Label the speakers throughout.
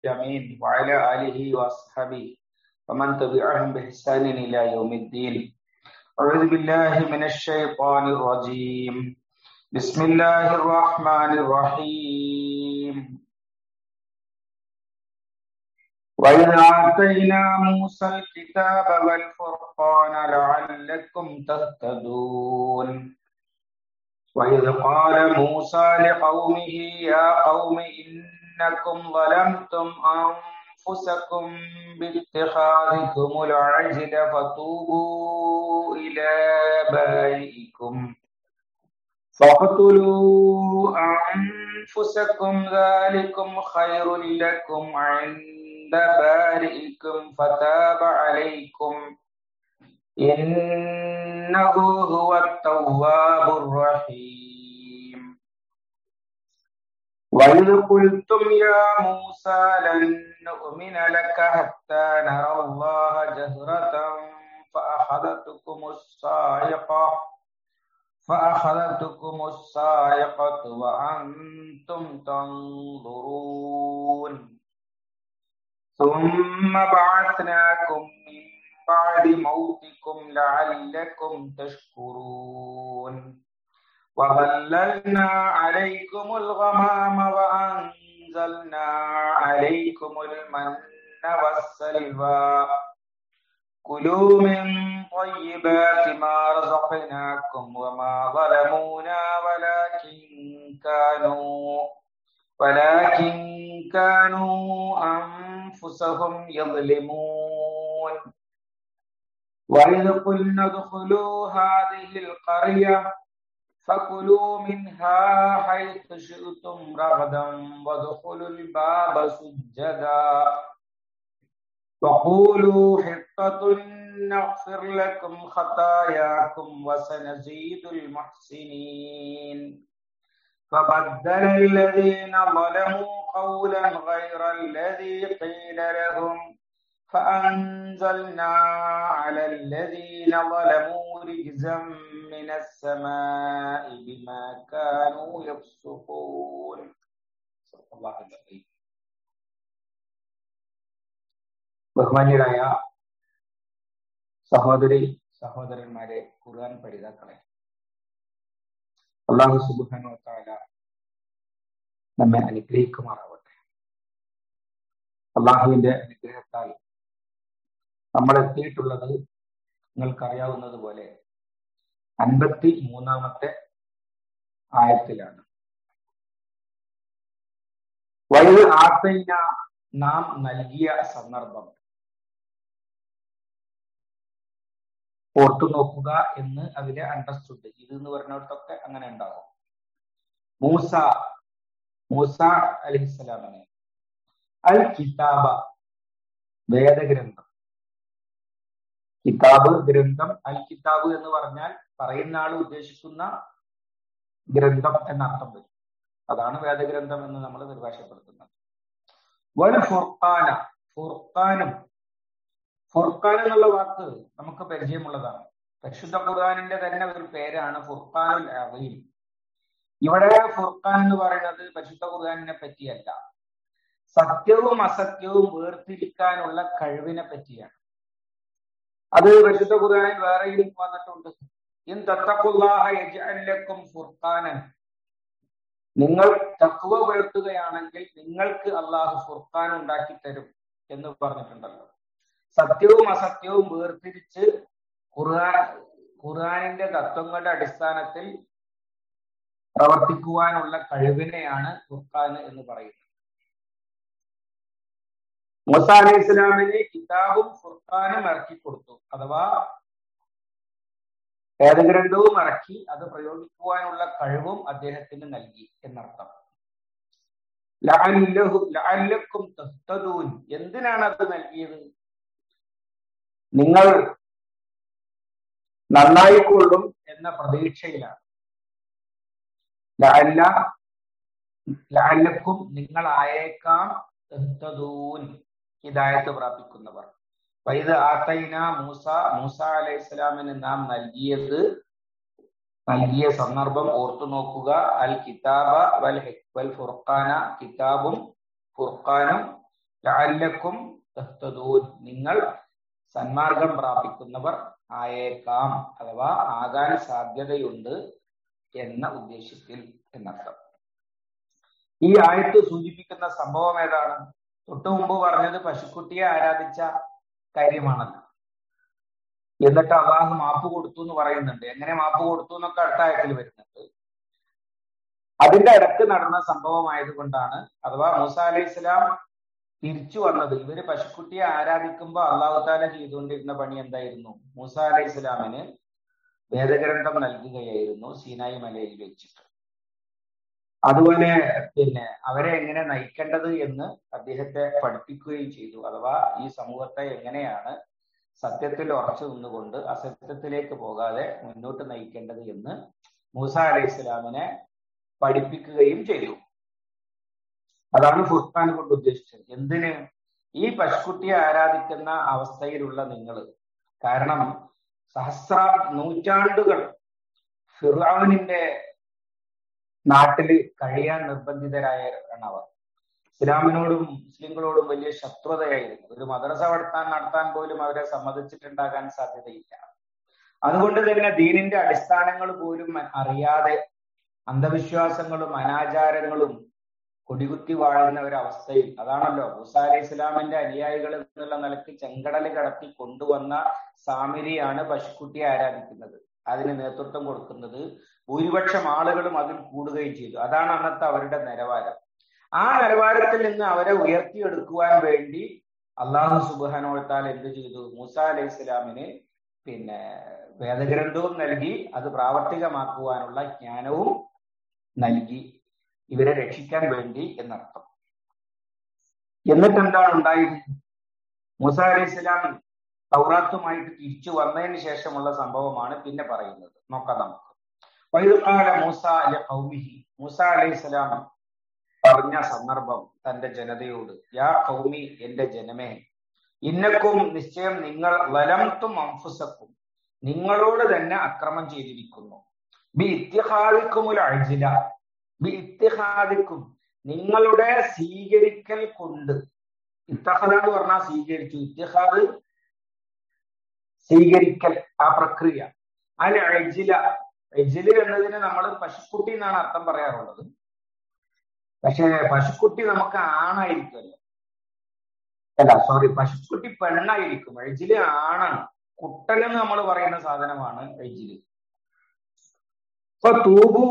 Speaker 1: أجمعين وعلى آله وأصحابه ومن تبعهم بإحسان إلى يوم الدين أعوذ بالله من الشيطان الرجيم بسم الله الرحمن الرحيم وإذ آتينا موسى الكتاب والفرقان لعلكم تهتدون وإذ قال موسى لقومه يا قوم إنكم ظلمتم أنفسكم باتخاذكم العجل فتوبوا إلى بارئكم فاقتلوا أنفسكم ذلكم خير لكم عند بارئكم فتاب عليكم إنه هو التواب الرحيم وإذ قلتم يا موسى لن نؤمن لك حتى نرى الله جهرة فأخذتكم الصاعقة فأخذتكم الصاعقة وأنتم تنظرون ثم بعثناكم من بعد موتكم لعلكم تشكرون وظللنا عليكم الغمام وأنزلنا عليكم المن والسلوى كلوا من طيبات ما رزقناكم وما ظلمونا ولكن كانوا ولكن كانوا أنفسهم يظلمون وإذ قلنا ادخلوا هذه القرية فكلوا منها حيث شئتم رغدا وادخلوا الباب سجدا وقولوا حطة نغفر لكم خطاياكم وسنزيد المحسنين فبدل الذين ظلموا قولا غير الذي قيل لهم فأنزلنا على الذين ظلموا رجزا من السماء بما كانوا يفسقون صدق الله العظيم ബഹുമാന്യരായ സഹോദരി സഹോദരന്മാരെ ഖുർആൻ പഠിതാക്കളെ അള്ളാഹു സുബാനു താല നമ്മെ അനുഗ്രഹിക്കുമാറാവട്ടെ അള്ളാഹുവിന്റെ അനുഗ്രഹത്താൽ നമ്മൾ എത്തിയിട്ടുള്ളത് നിങ്ങൾക്കറിയാവുന്നത് പോലെ അൻപത്തി മൂന്നാമത്തെ ആയത്തിലാണ് വയത് ആത്തൈന നാം നൽകിയ സന്ദർഭം ഓർത്തു നോക്കുക എന്ന് അതിലെ അണ്ടർസ്റ്റുഡ് ഇത് എന്ന് പറഞ്ഞിടത്തൊക്കെ അങ്ങനെ ഉണ്ടാകും മൂസ മൂസ അലഹിസ്സലാമിനെ അൽ കിതാബ വേദഗ്രന്ഥം കിതാബ് ഗ്രന്ഥം അൽ കിതാബ് എന്ന് പറഞ്ഞാൽ പറയുന്ന ആൾ ഉദ്ദേശിക്കുന്ന ഗ്രന്ഥം എന്നർത്ഥം വരും അതാണ് വേദഗ്രന്ഥം എന്ന് നമ്മൾ നിർഭാഷപ്പെടുത്തുന്നത് വൽ ഫുർഖാന ഫുർഖാനും ഫുർഖാൻ എന്നുള്ള വാക്ക് നമുക്ക് പരിചയമുള്ളതാണ് പരിശുദ്ധ ഖുർആാനിന്റെ തന്നെ ഒരു പേരാണ് ഫുർഖാനുൽ അദീം ഇവിടെ ഫുർഖാൻ എന്ന് പറയുന്നത് പരിശുദ്ധ ഖുർആാനിനെ പറ്റിയല്ല സത്യവും അസത്യവും വേർതിരിക്കാനുള്ള കഴിവിനെ പറ്റിയാണ് അത് പരിശുദ്ധ ഖുർആാനിൽ വേറെയും വന്നിട്ടുണ്ട് ഇൻ തത്തക്കുല്ലാഹും ഫുർഖാനൻ നിങ്ങൾ തക്കുവ പുലർത്തുകയാണെങ്കിൽ നിങ്ങൾക്ക് അള്ളാഹു ഫുർഖാൻ ഉണ്ടാക്കി തരും എന്ന് പറഞ്ഞിട്ടുണ്ടല്ലോ സത്യവും അസത്യവും വേർതിരിച്ച് ഖുർആൻ ഖുർആാനിന്റെ തത്വങ്ങളുടെ അടിസ്ഥാനത്തിൽ പ്രവർത്തിക്കുവാനുള്ള കഴിവിനെയാണ് ഫുർഖാൻ എന്ന് പറയുന്നത് മൂസ അലൈഹി ഇസ്ലാമിന് കിതാബും ഫുർഖാനും ഇറക്കി കൊടുത്തു അഥവാ വേദഗ്രന്ഥവും ഇറക്കി അത് പ്രയോഗിക്കുവാനുള്ള കഴിവും അദ്ദേഹത്തിന് നൽകി എന്നർത്ഥം ലഅല്ലക്കും തഹ്തദൂൻ എന്തിനാണ് അത് നൽകിയത് നിങ്ങൾ നന്നായിക്കൊള്ളും എന്ന പ്രതീക്ഷയിലാണ് ലഅല്ല ലഅല്ലക്കും നിങ്ങളായേക്കാം തഹ്തദൂൻ ഹിദായത്ത് പ്രാപിക്കുന്നവർ വൈദ് ആത്തൈന മൂസ മൂസ അലൈഹി ഇസ്ലാമിന് നാം നൽകിയത് നൽകിയ സന്ദർഭം ഓർത്തു നോക്കുക അൽ കിതാബ വൽ ഹിക് വൽ ഫുർഖാന കിതാബും ഫുർഖാനും ലഅല്ലക്കും തഹ്തദൂൻ നിങ്ങൾ സന്മാർഗം പ്രാപിക്കുന്നവർ ആയേക്കാം അഥവാ ആകാൻ സാധ്യതയുണ്ട് എന്ന ഉദ്ദേശത്തിൽ എന്നർത്ഥം ഈ ആയത്ത് സൂചിപ്പിക്കുന്ന സംഭവം ഏതാണ് തൊട്ടു മുമ്പ് പറഞ്ഞത് പശുക്കുട്ടിയെ ആരാധിച്ച കാര്യമാണല്ലോ എന്നിട്ട് അള്ളാഹു മാപ്പ് കൊടുത്തു എന്ന് പറയുന്നുണ്ട് എങ്ങനെ മാപ്പ് കൊടുത്തു എന്നൊക്കെ അടുത്ത ആയത്തിൽ വരുന്നുണ്ട് അതിന്റെ ഇടക്ക് നടന്ന സംഭവമായതുകൊണ്ടാണ് അഥവാ മൂസ അലൈഹി ഇസ്ലാം തിരിച്ചു വന്നത് ഇവര് പശുക്കുട്ടിയെ ആരാധിക്കുമ്പോൾ അള്ളാഹു താല ചെയ്തുകൊണ്ടിരുന്ന പണി എന്തായിരുന്നു മൂസ അലൈഹി ഇസ്ലാമിന് വേദഗ്രന്ഥം നൽകുകയായിരുന്നു സീനായി മലയിൽ വെച്ചിട്ട് അതുപോലെ പിന്നെ അവരെ എങ്ങനെ നയിക്കേണ്ടത് എന്ന് അദ്ദേഹത്തെ പഠിപ്പിക്കുകയും ചെയ്തു അഥവാ ഈ സമൂഹത്തെ എങ്ങനെയാണ് സത്യത്തിൽ ഉറച്ചു നിന്നുകൊണ്ട് അസത്യത്തിലേക്ക് പോകാതെ മുന്നോട്ട് നയിക്കേണ്ടത് എന്ന് മൂസ അലൈഹി ഇസ്ലാമിനെ പഠിപ്പിക്കുകയും ചെയ്തു അതാണ് ഫുർഖാൻ കൊണ്ട് ഉദ്ദേശിച്ചത് എന്തിന് ഈ പശുക്കുട്ടിയെ ആരാധിക്കുന്ന അവസ്ഥയിലുള്ള നിങ്ങൾ കാരണം സഹസ്ര നൂറ്റാണ്ടുകൾ ഫിറാവിനിന്റെ നാട്ടില് കഴിയാൻ നിർബന്ധിതരായാണ് അവർ ഇസ്ലാമിനോടും മുസ്ലിങ്ങളോടും വലിയ ശത്രുതയായിരുന്നു ഒരു മദ്രസ നടത്താൻ നടത്താൻ പോലും അവരെ സമ്മതിച്ചിട്ടുണ്ടാകാൻ സാധ്യതയില്ല അതുകൊണ്ട് തന്നെ ദീനിന്റെ അടിസ്ഥാനങ്ങൾ പോലും അറിയാതെ അന്ധവിശ്വാസങ്ങളും അനാചാരങ്ങളും കൊടികുത്തി വാഴുന്ന ഒരവസ്ഥയിൽ അതാണല്ലോ മൂസ അലൈഹി ഇസ്ലാമിന്റെ അനുയായികൾ എന്നുള്ള നിലയ്ക്ക് ചെങ്കടൽ കടത്തി കൊണ്ടുവന്ന സാമിരിയാണ് പശുക്കുട്ടിയെ ആരാധിക്കുന്നത് അതിന് നേതൃത്വം കൊടുക്കുന്നത് ഭൂരിപക്ഷം ആളുകളും അതിൽ കൂടുകയും ചെയ്തു അതാണ് അന്നത്തെ അവരുടെ നിലവാരം ആ നിലവാരത്തിൽ നിന്ന് അവരെ ഉയർത്തിയെടുക്കുവാൻ വേണ്ടി അള്ളാഹു സുബാനോത്താൽ എന്ത് ചെയ്തു മൂസ അലൈഹി ഇസ്ലാമിന് പിന്നെ വേദഗ്രന്ഥവും നൽകി അത് പ്രാവർത്തികമാക്കുവാനുള്ള ജ്ഞാനവും നൽകി ഇവരെ രക്ഷിക്കാൻ വേണ്ടി എന്നർത്ഥം എന്നിട്ട് എന്താണ് ഉണ്ടായത് മൂസ അലൈഹി ഇസ്ലാം തൗറാത്തുമായിട്ട് തിരിച്ചു വന്നതിന് ശേഷമുള്ള സംഭവമാണ് പിന്നെ പറയുന്നത് നോക്കാം നമുക്ക് വൈദുകാല മൂസ അല കൗമിഹി മൂസ അലൈഹി സ്വലാം പറഞ്ഞ സന്ദർഭം തന്റെ ജനതയോട് യാ കൗമി എന്റെ ജനമേ ഇന്നക്കും നിശ്ചയം നിങ്ങൾ വലംത്തും അംഫുസക്കും നിങ്ങളോട് തന്നെ അക്രമം ചെയ്തിരിക്കുന്നു ബി ഇത്തിഹാദിക്കുമുൽ അഴില ബി ഇത്തിഹാദിക്കും നിങ്ങളുടെ സ്വീകരിക്കൽ കൊണ്ട് ഇത്തഹദ എന്ന് പറഞ്ഞാൽ സ്വീകരിച്ചു ഇത്തിഹാദ് സ്വീകരിക്കൽ ആ പ്രക്രിയ അല്ല അഴില എജില് എന്നതിന് നമ്മൾ പശുക്കുട്ടി എന്നാണ് അർത്ഥം പറയാറുള്ളത് പക്ഷെ പശുക്കുട്ടി നമുക്ക് ആണായിരിക്കുമല്ലോ അല്ല സോറി പശുക്കുട്ടി പെണ്ണായിരിക്കും എജില് ആണാണ് കുട്ടൻ എന്ന് നമ്മൾ പറയുന്ന സാധനമാണ് എജില് ഇപ്പൊ തൂബു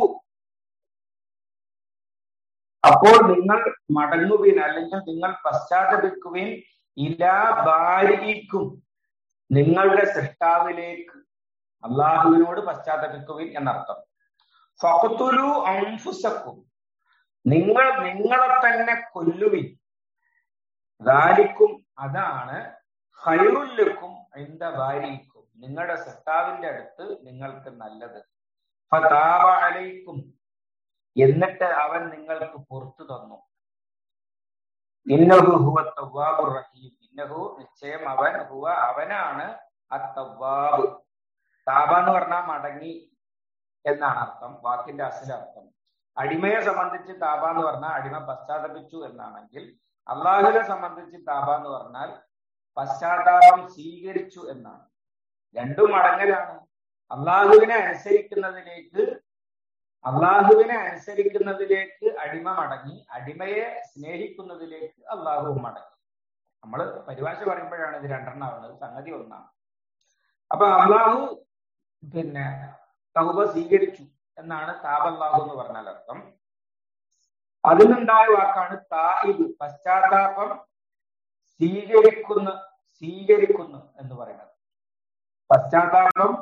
Speaker 1: അപ്പോൾ നിങ്ങൾ മടങ്ങുവിൻ അല്ലെങ്കിൽ നിങ്ങൾ പശ്ചാത്തപിക്കുവിൻ ഇലാ ബാരിക്കും നിങ്ങളുടെ സൃഷ്ടാവിലേക്ക് അള്ളാഹുവിനോട് പശ്ചാത്തപിക്കുവിൻ എന്നർത്ഥം ഫഖത്തുലു അംഫുസക്കും നിങ്ങൾ നിങ്ങളെ തന്നെ കൊല്ലുവിൻ ദാലിക്കും അതാണ് ഹൈറുല്ലുക്കും എന്താ ഭാര്യക്കും നിങ്ങളുടെ സൃഷ്ടാവിന്റെ അടുത്ത് നിങ്ങൾക്ക് നല്ലത് ഫതാബ അലൈക്കും എന്നിട്ട് അവൻ നിങ്ങൾക്ക് പുറത്തു തന്നു ഇന്നഹു ഹുവ തവ്വാബുർ റഹീം ഇന്നഹു നിശ്ചയം അവൻ ഹുവ അവനാണ് അത്തവ്വാബ് താബ എന്ന് പറഞ്ഞാൽ മടങ്ങി എന്നാണ് അർത്ഥം വാക്കിന്റെ അസലർത്ഥം അടിമയെ സംബന്ധിച്ച് താബ എന്ന് പറഞ്ഞാൽ അടിമ പശ്ചാത്തപിച്ചു എന്നാണെങ്കിൽ അള്ളാഹുവിനെ സംബന്ധിച്ച് താബ എന്ന് പറഞ്ഞാൽ പശ്ചാത്താപം സ്വീകരിച്ചു എന്നാണ് രണ്ടും മടങ്ങലാണ് അള്ളാഹുവിനെ അനുസരിക്കുന്നതിലേക്ക് അള്ളാഹുവിനെ അനുസരിക്കുന്നതിലേക്ക് അടിമ മടങ്ങി അടിമയെ സ്നേഹിക്കുന്നതിലേക്ക് അള്ളാഹു മടങ്ങി നമ്മൾ പരിഭാഷ പറയുമ്പോഴാണ് ഇത് രണ്ടെണ്ണമാവുന്നത് സംഗതി ഒന്നാണ് അപ്പൊ അള്ളാഹു പിന്നെ തൗബ സ്വീകരിച്ചു എന്നാണ് താബല്ലാഹു എന്ന് പറഞ്ഞാൽ അർത്ഥം അതിലുണ്ടായ വാക്കാണ് തായിബ് പശ്ചാത്താപം സ്വീകരിക്കുന്ന സ്വീകരിക്കുന്നു എന്ന് പറയുന്നത് പശ്ചാത്താപം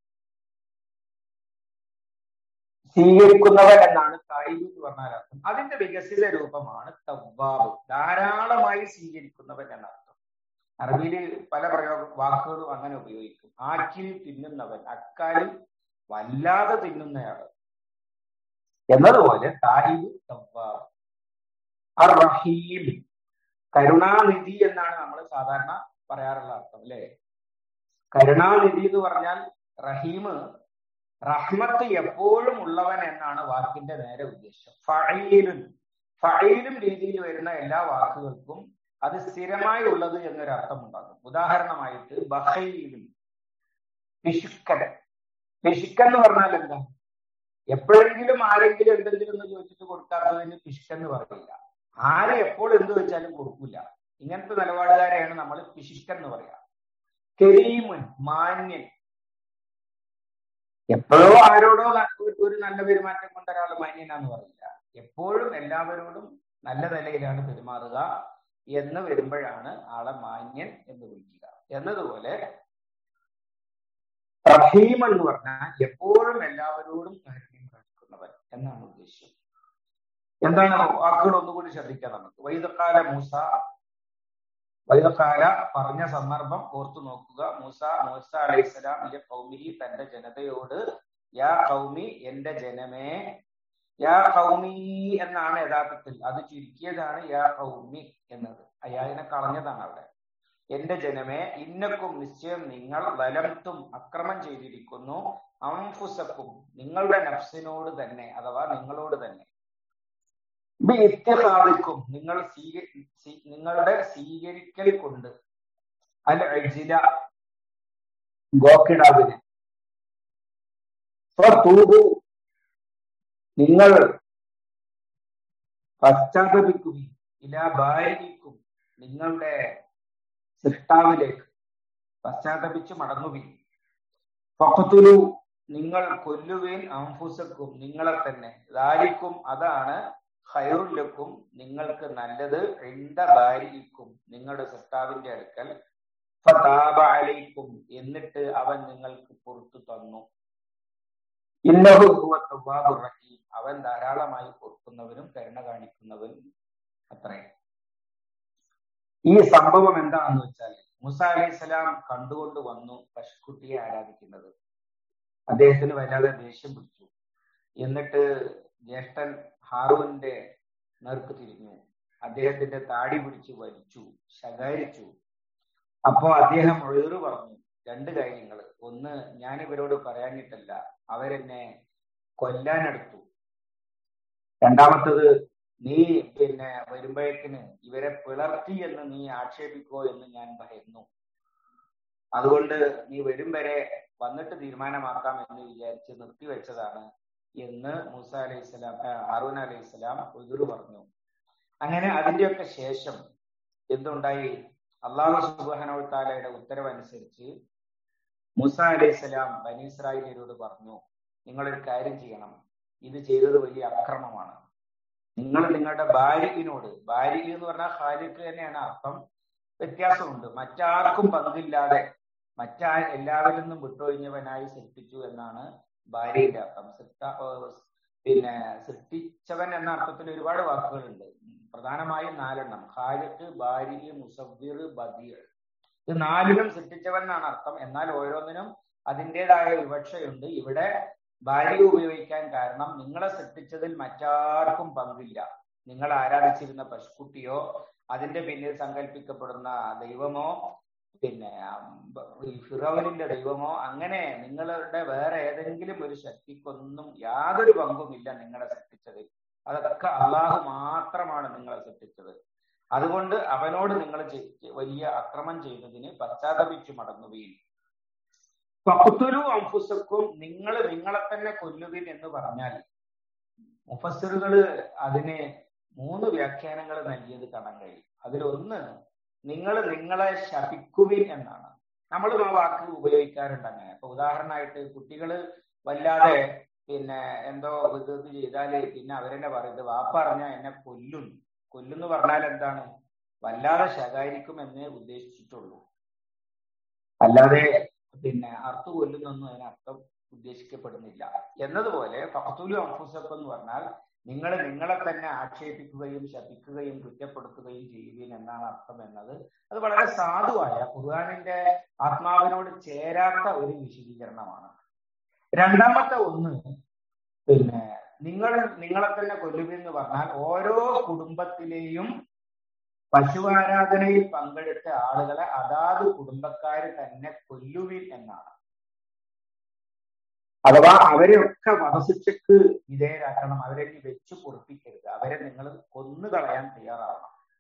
Speaker 1: സ്വീകരിക്കുന്നവൻ എന്നാണ് തായിബ് എന്ന് പറഞ്ഞാൽ അർത്ഥം അതിന്റെ വികസിത രൂപമാണ് തവ്വാബ് ധാരാളമായി സ്വീകരിക്കുന്നവൻ എന്നർത്ഥം അറബിയിൽ പല പ്രയോഗ വാക്കുകളും അങ്ങനെ ഉപയോഗിക്കും ആക്കിൽ തിന്നുന്നവൻ അക്കാലിൽ വല്ലാതെ തിന്നുന്നയാള് എന്നതുപോലെ താഹിബ് തവ്വാബ് അർ റഹീം കരുണാനിധി എന്നാണ് നമ്മൾ സാധാരണ പറയാറുള്ള അർത്ഥം അല്ലെ കരുണാനിധി എന്ന് പറഞ്ഞാൽ റഹീമ് റഹ്മത്ത് എപ്പോഴും ഉള്ളവൻ എന്നാണ് വാക്കിന്റെ നേരെ ഉദ്ദേശം ഫഴയിലും ഫഴയിലും രീതിയിൽ വരുന്ന എല്ലാ വാക്കുകൾക്കും അത് സ്ഥിരമായി ഉള്ളത് എന്നൊരു അർത്ഥമുണ്ടാകും ഉദാഹരണമായിട്ട് ബഹയിലും പിശുക്കൻ പിശുക്കൻ എന്ന് പറഞ്ഞാൽ എന്താ എപ്പോഴെങ്കിലും ആരെങ്കിലും എന്തെങ്കിലും എന്ന് ചോദിച്ചിട്ട് കൊടുക്കാത്തതിന് പിശുക്കെന്ന് പറയില്ല ആര് എപ്പോൾ എന്ത് വെച്ചാലും കൊടുക്കില്ല ഇങ്ങനത്തെ നിലപാടുകാരെയാണ് നമ്മൾ പിശുക്കൻ എന്ന് പറയാ കരീമുൻ മാന്യൻ എപ്പോഴോ ആരോടോ ഒരു നല്ല പെരുമാറ്റം കൊണ്ട് ഒരാൾ മാന്യനാന്ന് പറയില്ല എപ്പോഴും എല്ലാവരോടും നല്ല നിലയിലാണ് പെരുമാറുക എന്ന് വരുമ്പോഴാണ് ആളെ മാന്യൻ എന്ന് വിളിക്കുക എന്നതുപോലെ റഹീം എന്ന് പറഞ്ഞാൽ എപ്പോഴും എല്ലാവരോടും കാര്യം കാണിക്കുന്നവൻ എന്നാണ് ഉദ്ദേശം എന്താണ് വാക്കുകൾ ഒന്നുകൂടി ശ്രദ്ധിക്കാം നമുക്ക് വൈദക്കാല മൂസ വൈദക്കാല പറഞ്ഞ സന്ദർഭം ഓർത്തു നോക്കുക മൂസ മൂസ അലൈഹിസ്സലാമിന്റെ കൗമിഹി തന്റെ ജനതയോട് യാ കൗമി എന്റെ ജനമേ യാ കൗമി എന്നാണ് യഥാർത്ഥത്തിൽ അത് ചുരുക്കിയതാണ് യാ കൗമി എന്നത് അയാളിനെ കളഞ്ഞതാണ് അവിടെ എന്റെ ജനമേ ഇന്നക്കും നിശ്ചയം നിങ്ങൾ വലംത്തും അക്രമം ചെയ്തിരിക്കുന്നു അംഫുസക്കും നിങ്ങളുടെ നഫ്സിനോട് തന്നെ അഥവാ നിങ്ങളോട് തന്നെ ഇത്യഹാദിക്കും നിങ്ങൾ സ്വീക നിങ്ങളുടെ സ്വീകരിക്കൽ കൊണ്ട് അൽ അജില ഗോക്കിടാവിന് തൂബു നിങ്ങൾ പശ്ചാത്തപിക്കുകയും ഇലാ ബാരിക്കും നിങ്ങളുടെ സൃഷ്ടാവിലേക്ക് പശ്ചാത്തപിച്ച് മടങ്ങുകയും ഫക്കത്തുലു നിങ്ങൾ കൊല്ലുകയും അംഫുസക്കും നിങ്ങളെ തന്നെ ദാരിക്കും അതാണ് ഹൈറുല്ലക്കും നിങ്ങൾക്ക് നല്ലത് എണ്ട ഭാര്യയ്ക്കും നിങ്ങളുടെ സൃഷ്ടാവിന്റെ അടുക്കൽ ഫതാബ അലൈക്കും എന്നിട്ട് അവൻ നിങ്ങൾക്ക് പുറത്തു തന്നു ഇന്നഹു റഹീം അവൻ ധാരാളമായി പൊറുക്കുന്നവനും കരുണ കാണിക്കുന്നവനും അത്രേ ഈ സംഭവം എന്താണെന്ന് വെച്ചാൽ മുസ അലൈഹി സ്വലാം കണ്ടുകൊണ്ട് വന്നു പശുക്കുട്ടിയെ ആരാധിക്കുന്നത് അദ്ദേഹത്തിന് വല്ലാതെ ദേഷ്യം പിടിച്ചു എന്നിട്ട് ജ്യേഷ്ഠൻ ഹാറൂന്റെ നേർക്ക് തിരിഞ്ഞു അദ്ദേഹത്തിന്റെ താടി പിടിച്ച് വലിച്ചു ശകാരിച്ചു അപ്പോ അദ്ദേഹം എഴുതു പറഞ്ഞു രണ്ട് കാര്യങ്ങൾ ഒന്ന് ഞാൻ ഇവരോട് പറയാനിട്ടല്ല അവരെന്നെ കൊല്ലാനെടുത്തു രണ്ടാമത്തത് നീ പിന്നെ വരുമ്പോഴേക്കിന് ഇവരെ പിളർത്തി എന്ന് നീ ആക്ഷേപിക്കോ എന്ന് ഞാൻ ഭയന്നു അതുകൊണ്ട് നീ വരും വരെ വന്നിട്ട് തീരുമാനമാക്കാം എന്ന് വിചാരിച്ച് നിർത്തിവെച്ചതാണ് എന്ന് മൂസ അലൈഹി സ്വലാം ഹാറൂൻ അലൈഹി സ്വലാം ഉദുർ പറഞ്ഞു അങ്ങനെ അതിന്റെയൊക്കെ ശേഷം എന്തുണ്ടായി അള്ളാഹു സുബാനോ താലയുടെ ഉത്തരവനുസരിച്ച് മൂസ അലൈഹി സ്വലാം ബനീസ്രായിലരോട് പറഞ്ഞു നിങ്ങളൊരു കാര്യം ചെയ്യണം ഇത് ചെയ്തത് വലിയ അക്രമമാണ് നിങ്ങൾ നിങ്ങളുടെ ഭാര്യനോട് ഭാര്യ എന്ന് പറഞ്ഞാൽ ഖാലിക്ക് തന്നെയാണ് അർത്ഥം വ്യത്യാസമുണ്ട് മറ്റാർക്കും പങ്കില്ലാതെ മറ്റാ എല്ലാവരിൽ നിന്നും വിട്ടൊഴിഞ്ഞവനായി സൃഷ്ടിച്ചു എന്നാണ് ഭാര്യയുടെ അർത്ഥം സൃഷ്ട പിന്നെ സൃഷ്ടിച്ചവൻ എന്ന അർത്ഥത്തിൽ ഒരുപാട് വാക്കുകളുണ്ട് പ്രധാനമായും നാലെണ്ണം ഖാലിക്ക് ഭാര്യ മുസവ്വിർ ബദീർ ഇത് നാലിലും സൃഷ്ടിച്ചവൻ എന്നാണ് അർത്ഥം എന്നാൽ ഓരോന്നിനും അതിൻ്റെതായ വിവക്ഷയുണ്ട് ഇവിടെ ഭാര്യ ഉപയോഗിക്കാൻ കാരണം നിങ്ങളെ സൃഷ്ടിച്ചതിൽ മറ്റാർക്കും പങ്കില്ല നിങ്ങൾ ആരാധിച്ചിരുന്ന പശുക്കുട്ടിയോ അതിന്റെ പിന്നിൽ സങ്കല്പിക്കപ്പെടുന്ന ദൈവമോ പിന്നെ ഫിറോവിന്റെ ദൈവമോ അങ്ങനെ നിങ്ങളുടെ വേറെ ഏതെങ്കിലും ഒരു ശക്തിക്കൊന്നും യാതൊരു പങ്കുമില്ല നിങ്ങളെ സൃഷ്ടിച്ചതിൽ അതൊക്കെ അള്ളാഹു മാത്രമാണ് നിങ്ങളെ സൃഷ്ടിച്ചത് അതുകൊണ്ട് അവനോട് നിങ്ങൾ വലിയ അക്രമം ചെയ്തതിന് പശ്ചാത്തപിച്ചു മടങ്ങുകയും ഫക്തുലു അംഫുസക്കും നിങ്ങൾ നിങ്ങളെ തന്നെ കൊല്ലുവിൻ എന്ന് പറഞ്ഞാൽ മുഫസ്സിറുകള് അതിന് മൂന്ന് വ്യാഖ്യാനങ്ങൾ നൽകിയത് കാണാൻ കഴിയും അതിലൊന്ന് നിങ്ങൾ നിങ്ങളെ ശപിക്കുവിൻ എന്നാണ് നമ്മളും ആ വാക്ക് ഉപയോഗിക്കാറുണ്ട് അങ്ങനെ അപ്പൊ ഉദാഹരണമായിട്ട് കുട്ടികൾ വല്ലാതെ പിന്നെ എന്തോ ഇത് ചെയ്താല് പിന്നെ അവരെന്നെ പറയുന്നത് വാപ്പ പറഞ്ഞാൽ എന്നെ കൊല്ലും കൊല്ലുന്ന് പറഞ്ഞാൽ എന്താണ് വല്ലാതെ ശകാരിക്കും എന്നേ ഉദ്ദേശിച്ചിട്ടുള്ളൂ അല്ലാതെ പിന്നെ അർത്ഥ കൊല്ലുന്നൊന്നും അതിനർത്ഥം ഉദ്ദേശിക്കപ്പെടുന്നില്ല എന്നതുപോലെ ഫഖത്തുലു അംഫുസക്കും എന്ന് പറഞ്ഞാൽ നിങ്ങൾ നിങ്ങളെ തന്നെ ആക്ഷേപിക്കുകയും ശപിക്കുകയും കുറ്റപ്പെടുത്തുകയും ചെയ്യുകയും എന്നാണ് അർത്ഥം എന്നത് അത് വളരെ സാധുവായ ഖുർആാനിന്റെ ആത്മാവിനോട് ചേരാത്ത ഒരു വിശദീകരണമാണ് രണ്ടാമത്തെ ഒന്ന് പിന്നെ നിങ്ങൾ നിങ്ങളെ തന്നെ കൊല്ലുമെന്ന് പറഞ്ഞാൽ ഓരോ കുടുംബത്തിലെയും പശുവാരാധനയിൽ പങ്കെടുത്ത ആളുകളെ അതാത് കുടുംബക്കാർ തന്നെ കൊല്ലുവിൻ എന്നാണ് അഥവാ അവരെയൊക്കെ വധശിക്ഷക്ക് വിധേയരാക്കണം അവരെ വെച്ച് പൊറപ്പിക്കരുത് അവരെ നിങ്ങൾ കൊന്നു കളയാൻ തയ്യാറാവണം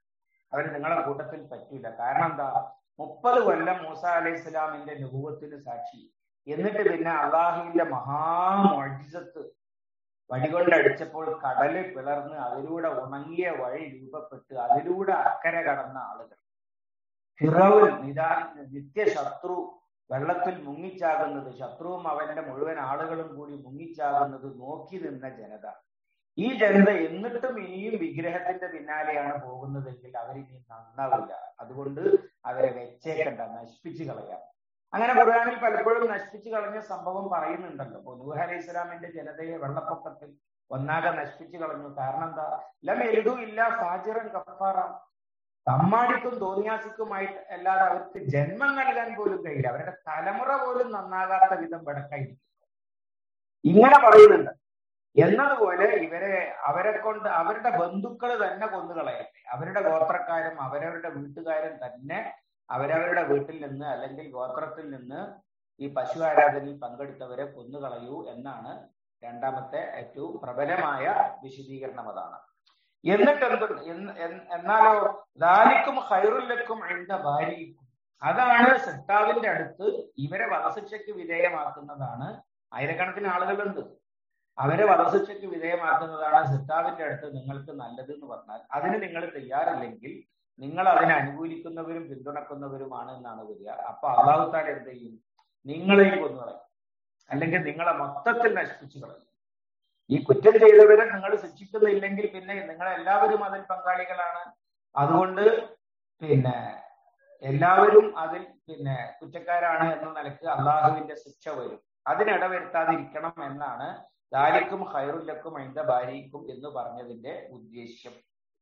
Speaker 1: അവർ നിങ്ങളെ കൂട്ടത്തിൽ പറ്റൂല കാരണം എന്താ മുപ്പത് കൊല്ലം മൂസ അലൈഹി ഇസ്ലാമിന്റെ നുപൂവത്തിന് സാക്ഷി എന്നിട്ട് പിന്നെ അള്ളാഹുവിന്റെ മഹാമൊഴിസത്ത് വടികൊണ്ട് അടിച്ചപ്പോൾ കടല് പിളർന്ന് അതിലൂടെ ഉണങ്ങിയ വഴി രൂപപ്പെട്ട് അതിലൂടെ അക്കരെ കടന്ന ആളുകൾ ഫിറോൻ നിതാ നിത്യശത്രു വെള്ളത്തിൽ മുങ്ങിച്ചാകുന്നത് ശത്രുവും അവന്റെ മുഴുവൻ ആളുകളും കൂടി മുങ്ങിച്ചാകുന്നത് നോക്കി നിന്ന ജനത ഈ ജനത എന്നിട്ടും ഇനിയും വിഗ്രഹത്തിന്റെ പിന്നാലെയാണ് പോകുന്നതെങ്കിൽ അവരിനി നന്നാവില്ല അതുകൊണ്ട് അവരെ വെച്ചേക്കണ്ട നശിപ്പിച്ചു കളയാം അങ്ങനെ ഖുർആാനിൽ പലപ്പോഴും നശിപ്പിച്ചു കളഞ്ഞ സംഭവം പറയുന്നുണ്ടല്ലോ ഇപ്പൊ നൂഹ് അലൈഹി ഇസ്ലാമിന്റെ ജനതയെ വെള്ളപ്പൊക്കത്തിൽ ഒന്നാകെ നശിപ്പിച്ചു കളഞ്ഞു കാരണം എന്താ ലം എഴുതു ഇല്ല ഫാജിറൻ കഫാറ തമ്മാടിക്കും തോന്നിയാസിക്കുമായിട്ട് അല്ലാതെ അവർക്ക് ജന്മം നൽകാൻ പോലും കഴിയില്ല അവരുടെ തലമുറ പോലും നന്നാകാത്ത വിധം വെടക്കായിരിക്കും ഇങ്ങനെ പറയുന്നുണ്ട് എന്നതുപോലെ ഇവരെ അവരെ കൊണ്ട് അവരുടെ ബന്ധുക്കൾ തന്നെ കൊന്നുകളയട്ടെ അവരുടെ ഗോത്രക്കാരും അവരവരുടെ വീട്ടുകാരും തന്നെ അവരവരുടെ വീട്ടിൽ നിന്ന് അല്ലെങ്കിൽ ഗോത്രത്തിൽ നിന്ന് ഈ പശു ആരാധനയിൽ പങ്കെടുത്തവരെ കൊന്നുകളയൂ എന്നാണ് രണ്ടാമത്തെ ഏറ്റവും പ്രബലമായ വിശദീകരണം അതാണ് എന്നിട്ട് എന്തുണ്ട് എന്നാലോ ദാലിക്കും ഹൈറുല്ലക്കും എഴുത ഭാര്യയ്ക്കും അതാണ് സിട്ടാവിന്റെ അടുത്ത് ഇവരെ വധശിക്ഷയ്ക്ക് വിധേയമാക്കുന്നതാണ് ആയിരക്കണക്കിന് ആളുകളുണ്ട് അവരെ വധശിക്ഷയ്ക്ക് വിധേയമാക്കുന്നതാണ് സിട്ടാവിന്റെ അടുത്ത് നിങ്ങൾക്ക് നല്ലത് എന്ന് പറഞ്ഞാൽ അതിന് നിങ്ങൾ തയ്യാറല്ലെങ്കിൽ നിങ്ങൾ അതിനെ അനുകൂലിക്കുന്നവരും പിന്തുണക്കുന്നവരുമാണ് എന്നാണ് വരിക അപ്പൊ അള്ളാഹു താല എന്ത് ചെയ്യും നിങ്ങളെയും കൊന്നുകളയും അല്ലെങ്കിൽ നിങ്ങളെ മൊത്തത്തിൽ നശിപ്പിച്ചു കളയും ഈ കുറ്റം ചെയ്തവരെ നിങ്ങൾ ശിക്ഷിക്കുന്നില്ലെങ്കിൽ പിന്നെ നിങ്ങളെല്ലാവരും അതിൽ പങ്കാളികളാണ് അതുകൊണ്ട് പിന്നെ എല്ലാവരും അതിൽ പിന്നെ കുറ്റക്കാരാണ് എന്ന നിലക്ക് അള്ളാഹുവിന്റെ ശിക്ഷ വരും അതിനിടവരുത്താതിരിക്കണം എന്നാണ് ദാലിക്കും ഹൈറുല്ലക്കും അതിന്റെ ഭാര്യയ്ക്കും എന്ന് പറഞ്ഞതിന്റെ ഉദ്ദേശ്യം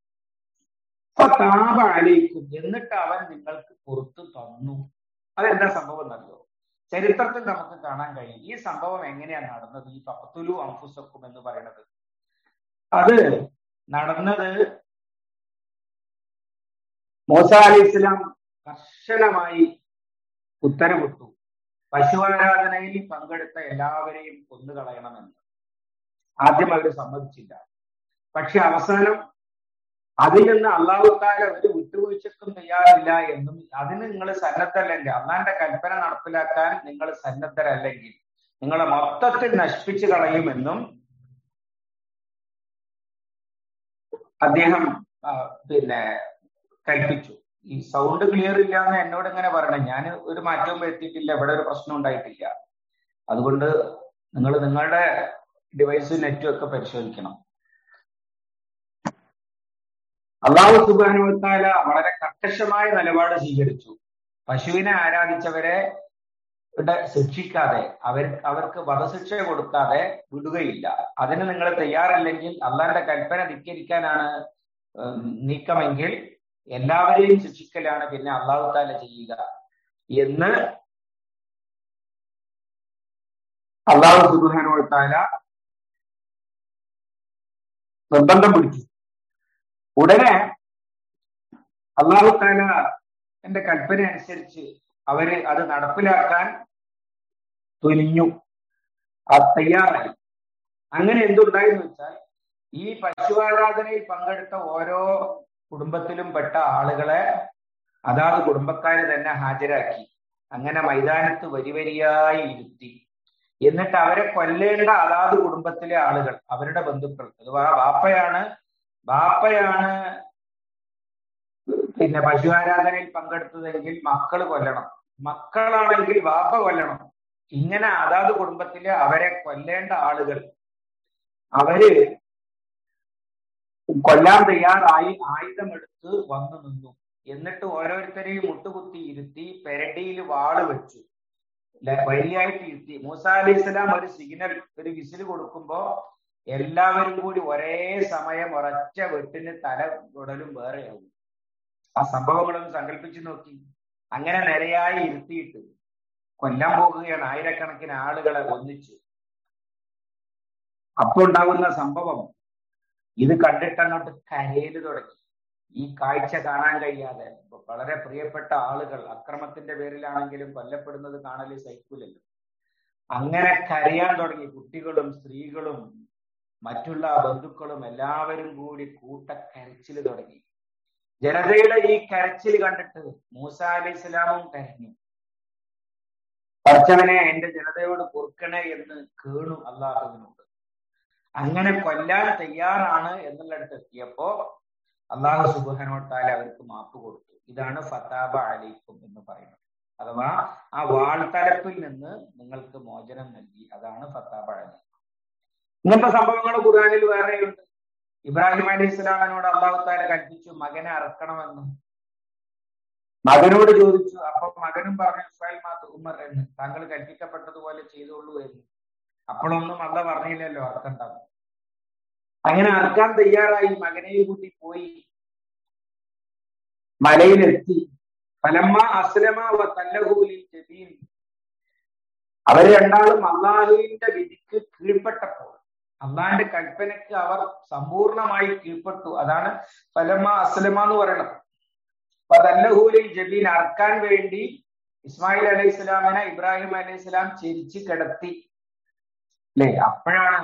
Speaker 1: അലയിക്കും എന്നിട്ട് അവൻ നിങ്ങൾക്ക് പുറത്തു തന്നു അതെന്താ സംഭവം എന്നറിയോ ചരിത്രത്തിൽ നമുക്ക് കാണാൻ കഴിയും ഈ സംഭവം എങ്ങനെയാണ് നടന്നത് ഈ പത്തുലു അംഫുസക്കും എന്ന് പറയുന്നത് അത് നടന്നത് മോസ അലി ഇസ്ലാം കർശനമായി ഉത്തരവിട്ടു പശുആരാധനയിൽ പങ്കെടുത്ത എല്ലാവരെയും കൊന്നുകളയണമെന്ന് ആദ്യം അവർ സമ്മതിച്ചില്ല പക്ഷെ അവസാനം അതിൽ നിന്ന് അള്ളാഹുക്കാല ഒരു വിട്ടുവീഴ്ചക്കും തയ്യാറില്ല എന്നും അതിന് നിങ്ങൾ സന്നദ്ധല്ലെങ്കിൽ അള്ളാന്റെ കൽപ്പന നടപ്പിലാക്കാൻ നിങ്ങൾ സന്നദ്ധരല്ലെങ്കിൽ നിങ്ങളെ മൊത്തത്തിൽ നശിപ്പിച്ചു കളയുമെന്നും അദ്ദേഹം പിന്നെ കൽപ്പിച്ചു ഈ സൗണ്ട് ക്ലിയർ ഇല്ല എന്ന് എന്നോട് ഇങ്ങനെ പറയണം ഞാൻ ഒരു മാറ്റവും വരുത്തിയിട്ടില്ല ഇവിടെ ഒരു പ്രശ്നം ഉണ്ടായിട്ടില്ല അതുകൊണ്ട് നിങ്ങൾ നിങ്ങളുടെ ഡിവൈസ് നെറ്റും ഒക്കെ പരിശോധിക്കണം അള്ളാഹു സുബാനുവത്താല വളരെ കർക്കശമായ നിലപാട് സ്വീകരിച്ചു പശുവിനെ ആരാധിച്ചവരെ ശിക്ഷിക്കാതെ അവർ അവർക്ക് വധശിക്ഷ കൊടുക്കാതെ വിടുകയില്ല അതിന് നിങ്ങൾ തയ്യാറല്ലെങ്കിൽ അള്ളാന്റെ കൽപ്പന ധിക്കരിക്കാനാണ് നീക്കമെങ്കിൽ എല്ലാവരെയും ശിക്ഷിക്കലാണ് പിന്നെ അള്ളാഹു താല ചെയ്യുക എന്ന് അള്ളാഹു സുബാനുവത്താല നിർബന്ധം പിടിച്ചു ഉടനെ അള്ളാഹു താല എന്റെ കൽപ്പന അനുസരിച്ച് അവര് അത് നടപ്പിലാക്കാൻ തുനിഞ്ഞു അത് തയ്യാറായി അങ്ങനെ എന്തുണ്ടായെന്ന് വെച്ചാൽ ഈ പശുആരാധനയിൽ പങ്കെടുത്ത ഓരോ കുടുംബത്തിലും പെട്ട ആളുകളെ അതാത് കുടുംബക്കാര് തന്നെ ഹാജരാക്കി അങ്ങനെ മൈതാനത്ത് വരി വരിയായി ഇരുത്തി എന്നിട്ട് അവരെ കൊല്ലേണ്ട അതാത് കുടുംബത്തിലെ ആളുകൾ അവരുടെ ബന്ധുക്കൾ അഥവാ ബാപ്പയാണ് ബാപ്പയാണ് പിന്നെ പശു ആരാധനയിൽ പങ്കെടുത്തതെങ്കിൽ മക്കൾ കൊല്ലണം മക്കളാണെങ്കിൽ ബാപ്പ കൊല്ലണം ഇങ്ങനെ അതാത് കുടുംബത്തിലെ അവരെ കൊല്ലേണ്ട ആളുകൾ അവര് കൊല്ലാൻ തയ്യാറായി ആയുധമെടുത്ത് വന്നു നിന്നു എന്നിട്ട് ഓരോരുത്തരെയും മുട്ടുകുത്തി ഇരുത്തി പെരടിയിൽ വാള് വെച്ചു വരിയായിട്ട് ഇരുത്തി മൂസ അലി ഇസ്ലാം ഒരു സിഗ്നൽ ഒരു വിസിൽ കൊടുക്കുമ്പോ എല്ലാവരും കൂടി ഒരേ സമയം ഒരൊറ്റ വെട്ടിന് തല ഉടലും വേറെയാവും ആ സംഭവങ്ങളൊന്ന് സങ്കല്പിച്ചു നോക്കി അങ്ങനെ നിരയായി ഇരുത്തിയിട്ട് കൊല്ലാൻ പോകുകയാണ് ആയിരക്കണക്കിന് ആളുകളെ ഒന്നിച്ച് അപ്പൊ ഉണ്ടാകുന്ന സംഭവം ഇത് കണ്ടിട്ട് അങ്ങോട്ട് കരയില് തുടങ്ങി ഈ കാഴ്ച കാണാൻ കഴിയാതെ വളരെ പ്രിയപ്പെട്ട ആളുകൾ അക്രമത്തിന്റെ പേരിലാണെങ്കിലും കൊല്ലപ്പെടുന്നത് കാണല് സഹിക്കൂലല്ലോ അങ്ങനെ കരയാൻ തുടങ്ങി കുട്ടികളും സ്ത്രീകളും മറ്റുള്ള ബന്ധുക്കളും എല്ലാവരും കൂടി കൂട്ടക്കരച്ചിൽ തുടങ്ങി ജനതയുടെ ഈ കരച്ചിൽ കണ്ടിട്ട് മൂസ അലി ഇസ്ലാമും കരഞ്ഞു പഠിച്ചവനെ എന്റെ ജനതയോട് പൊറുക്കണേ എന്ന് കേണു അള്ളാഹുവിനോട് അങ്ങനെ കൊല്ലാൻ തയ്യാറാണ് എന്നുള്ളിടത്ത് എത്തിയപ്പോ അള്ളാഹു സുബാനോട്ടാല അവർക്ക് മാപ്പ് കൊടുത്തു ഇതാണ് ഫതാബ അലൈക്കും എന്ന് പറയുന്നത് അഥവാ ആ വാൾത്തലപ്പിൽ നിന്ന് നിങ്ങൾക്ക് മോചനം നൽകി അതാണ് ഫത്താബ അലൈക്കും ഇങ്ങനത്തെ സംഭവങ്ങൾ ഖുർആനിൽ വേറെയുണ്ട് ഇബ്രാഹിം അലി ഇസ്ലാമിനോട് അള്ളാഹു താല കൽപ്പിച്ചു മകനെ അറക്കണമെന്ന് മകനോട് ചോദിച്ചു അപ്പൊ മകനും പറഞ്ഞു ഇസ്രായേൽ മാത്ത് ഉമർ എന്ന് താങ്കൾ കൽപ്പിക്കപ്പെട്ടതുപോലെ ചെയ്തോളൂ എന്ന് അപ്പോഴൊന്നും അല്ല പറഞ്ഞില്ലല്ലോ അറക്കണ്ടാവും അങ്ങനെ അറക്കാൻ തയ്യാറായി മകനെയും കൂട്ടി പോയി മലയിലെത്തി ഫലമ്മ അസ്ലമ വ തല്ലഹൂലി ജബീൻ അവര് രണ്ടാളും അള്ളാഹുവിന്റെ വിധിക്ക് കീഴ്പ്പെട്ടപ്പോൾ അള്ളാഹിന്റെ കൽപ്പനയ്ക്ക് അവർ സമ്പൂർണമായി കീഴ്പ്പെട്ടു അതാണ് ഫലമ്മ അസ്ലമ എന്ന് പറയുന്നത് തല്ലഹൂലിൽ ജബീൻ അറക്കാൻ വേണ്ടി ഇസ്മായിൽ അലൈഹി സ്വലാമിനെ ഇബ്രാഹിം അലൈഹി സ്വലാം ചെരിച്ച് കിടത്തി അല്ലേ അപ്പോഴാണ്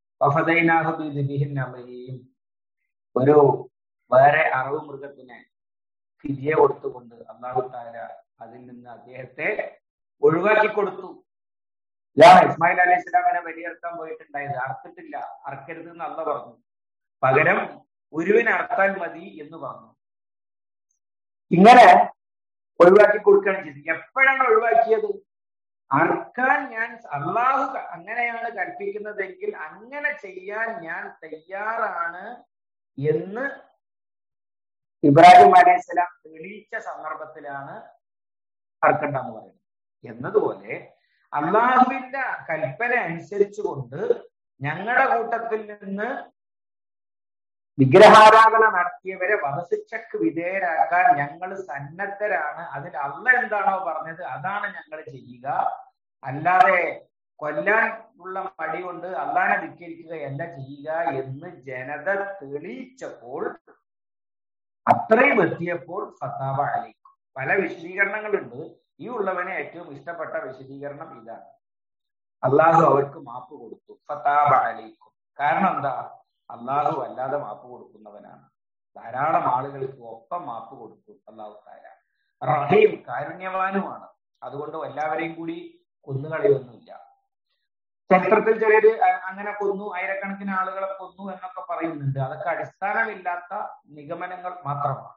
Speaker 1: ഒരു വേറെ അറവ് മൃഗത്തിനെ ഫിരിയ കൊടുത്തുകൊണ്ട് അള്ളാഹു താല അതിൽ നിന്ന് അദ്ദേഹത്തെ ഒഴിവാക്കി കൊടുത്തു ഇതാണ് ഇസ്മായിൽ അലൈഹി സ്വലാമിനെ ബലിയെടുക്കാൻ പോയിട്ടുണ്ടായത് അറുത്തിട്ടില്ല അറക്കരുത് എന്ന് അള്ള പറഞ്ഞു പകരം ഒരുവിനെ അറുത്താൽ മതി എന്ന് പറഞ്ഞു ഇങ്ങനെ ഒഴിവാക്കി കൊടുക്കുകയാണ് ചെയ്തത് എപ്പോഴാണ് ഒഴിവാക്കിയത് അർക്കാൻ ഞാൻ അള്ളാഹു അങ്ങനെയാണ് കൽപ്പിക്കുന്നതെങ്കിൽ അങ്ങനെ ചെയ്യാൻ ഞാൻ തയ്യാറാണ് എന്ന് ഇബ്രാഹിം അലൈഹി സ്വലാം തെളിയിച്ച സന്ദർഭത്തിലാണ് അർക്കണ്ടെന്ന് പറയുന്നത് എന്നതുപോലെ അള്ളാഹുവിന്റെ കൽപ്പന അനുസരിച്ചുകൊണ്ട് ഞങ്ങളുടെ കൂട്ടത്തിൽ നിന്ന് വിഗ്രഹാരാധന നടത്തിയവരെ വധശിക്ഷക്ക് വിധേയരാക്കാൻ ഞങ്ങൾ സന്നദ്ധരാണ് അതിൽ അല്ല എന്താണോ പറഞ്ഞത് അതാണ് ഞങ്ങൾ ചെയ്യുക അല്ലാതെ കൊല്ലാൻ ഉള്ള മടി കൊണ്ട് അള്ളാനെ ധിക്കരിക്കുകയല്ല ചെയ്യുക എന്ന് ജനത തെളിയിച്ചപ്പോൾ അത്രയും എത്തിയപ്പോൾ ഫത്താബ അലിക്കും പല വിശദീകരണങ്ങളുണ്ട് ഈ ഉള്ളവനെ ഏറ്റവും ഇഷ്ടപ്പെട്ട വിശദീകരണം ഇതാണ് അള്ളാഹു അവർക്ക് മാപ്പ് കൊടുത്തു ഫത്താബ അലിക്കും കാരണം എന്താ അള്ളാഹു അല്ലാതെ മാപ്പ് കൊടുക്കുന്നവനാണ് ധാരാളം ആളുകൾക്ക് ഒപ്പം മാപ്പ് കൊടുത്തു അള്ളാഹു താര റഹീം കാരുണ്യവാനുമാണ് അതുകൊണ്ട് എല്ലാവരെയും കൂടി കൊന്നുകളയൊന്നുമില്ല ചരിത്രത്തിൽ ചിലര് അങ്ങനെ കൊന്നു ആയിരക്കണക്കിന് ആളുകളെ കൊന്നു എന്നൊക്കെ പറയുന്നുണ്ട് അതൊക്കെ അടിസ്ഥാനമില്ലാത്ത നിഗമനങ്ങൾ മാത്രമാണ്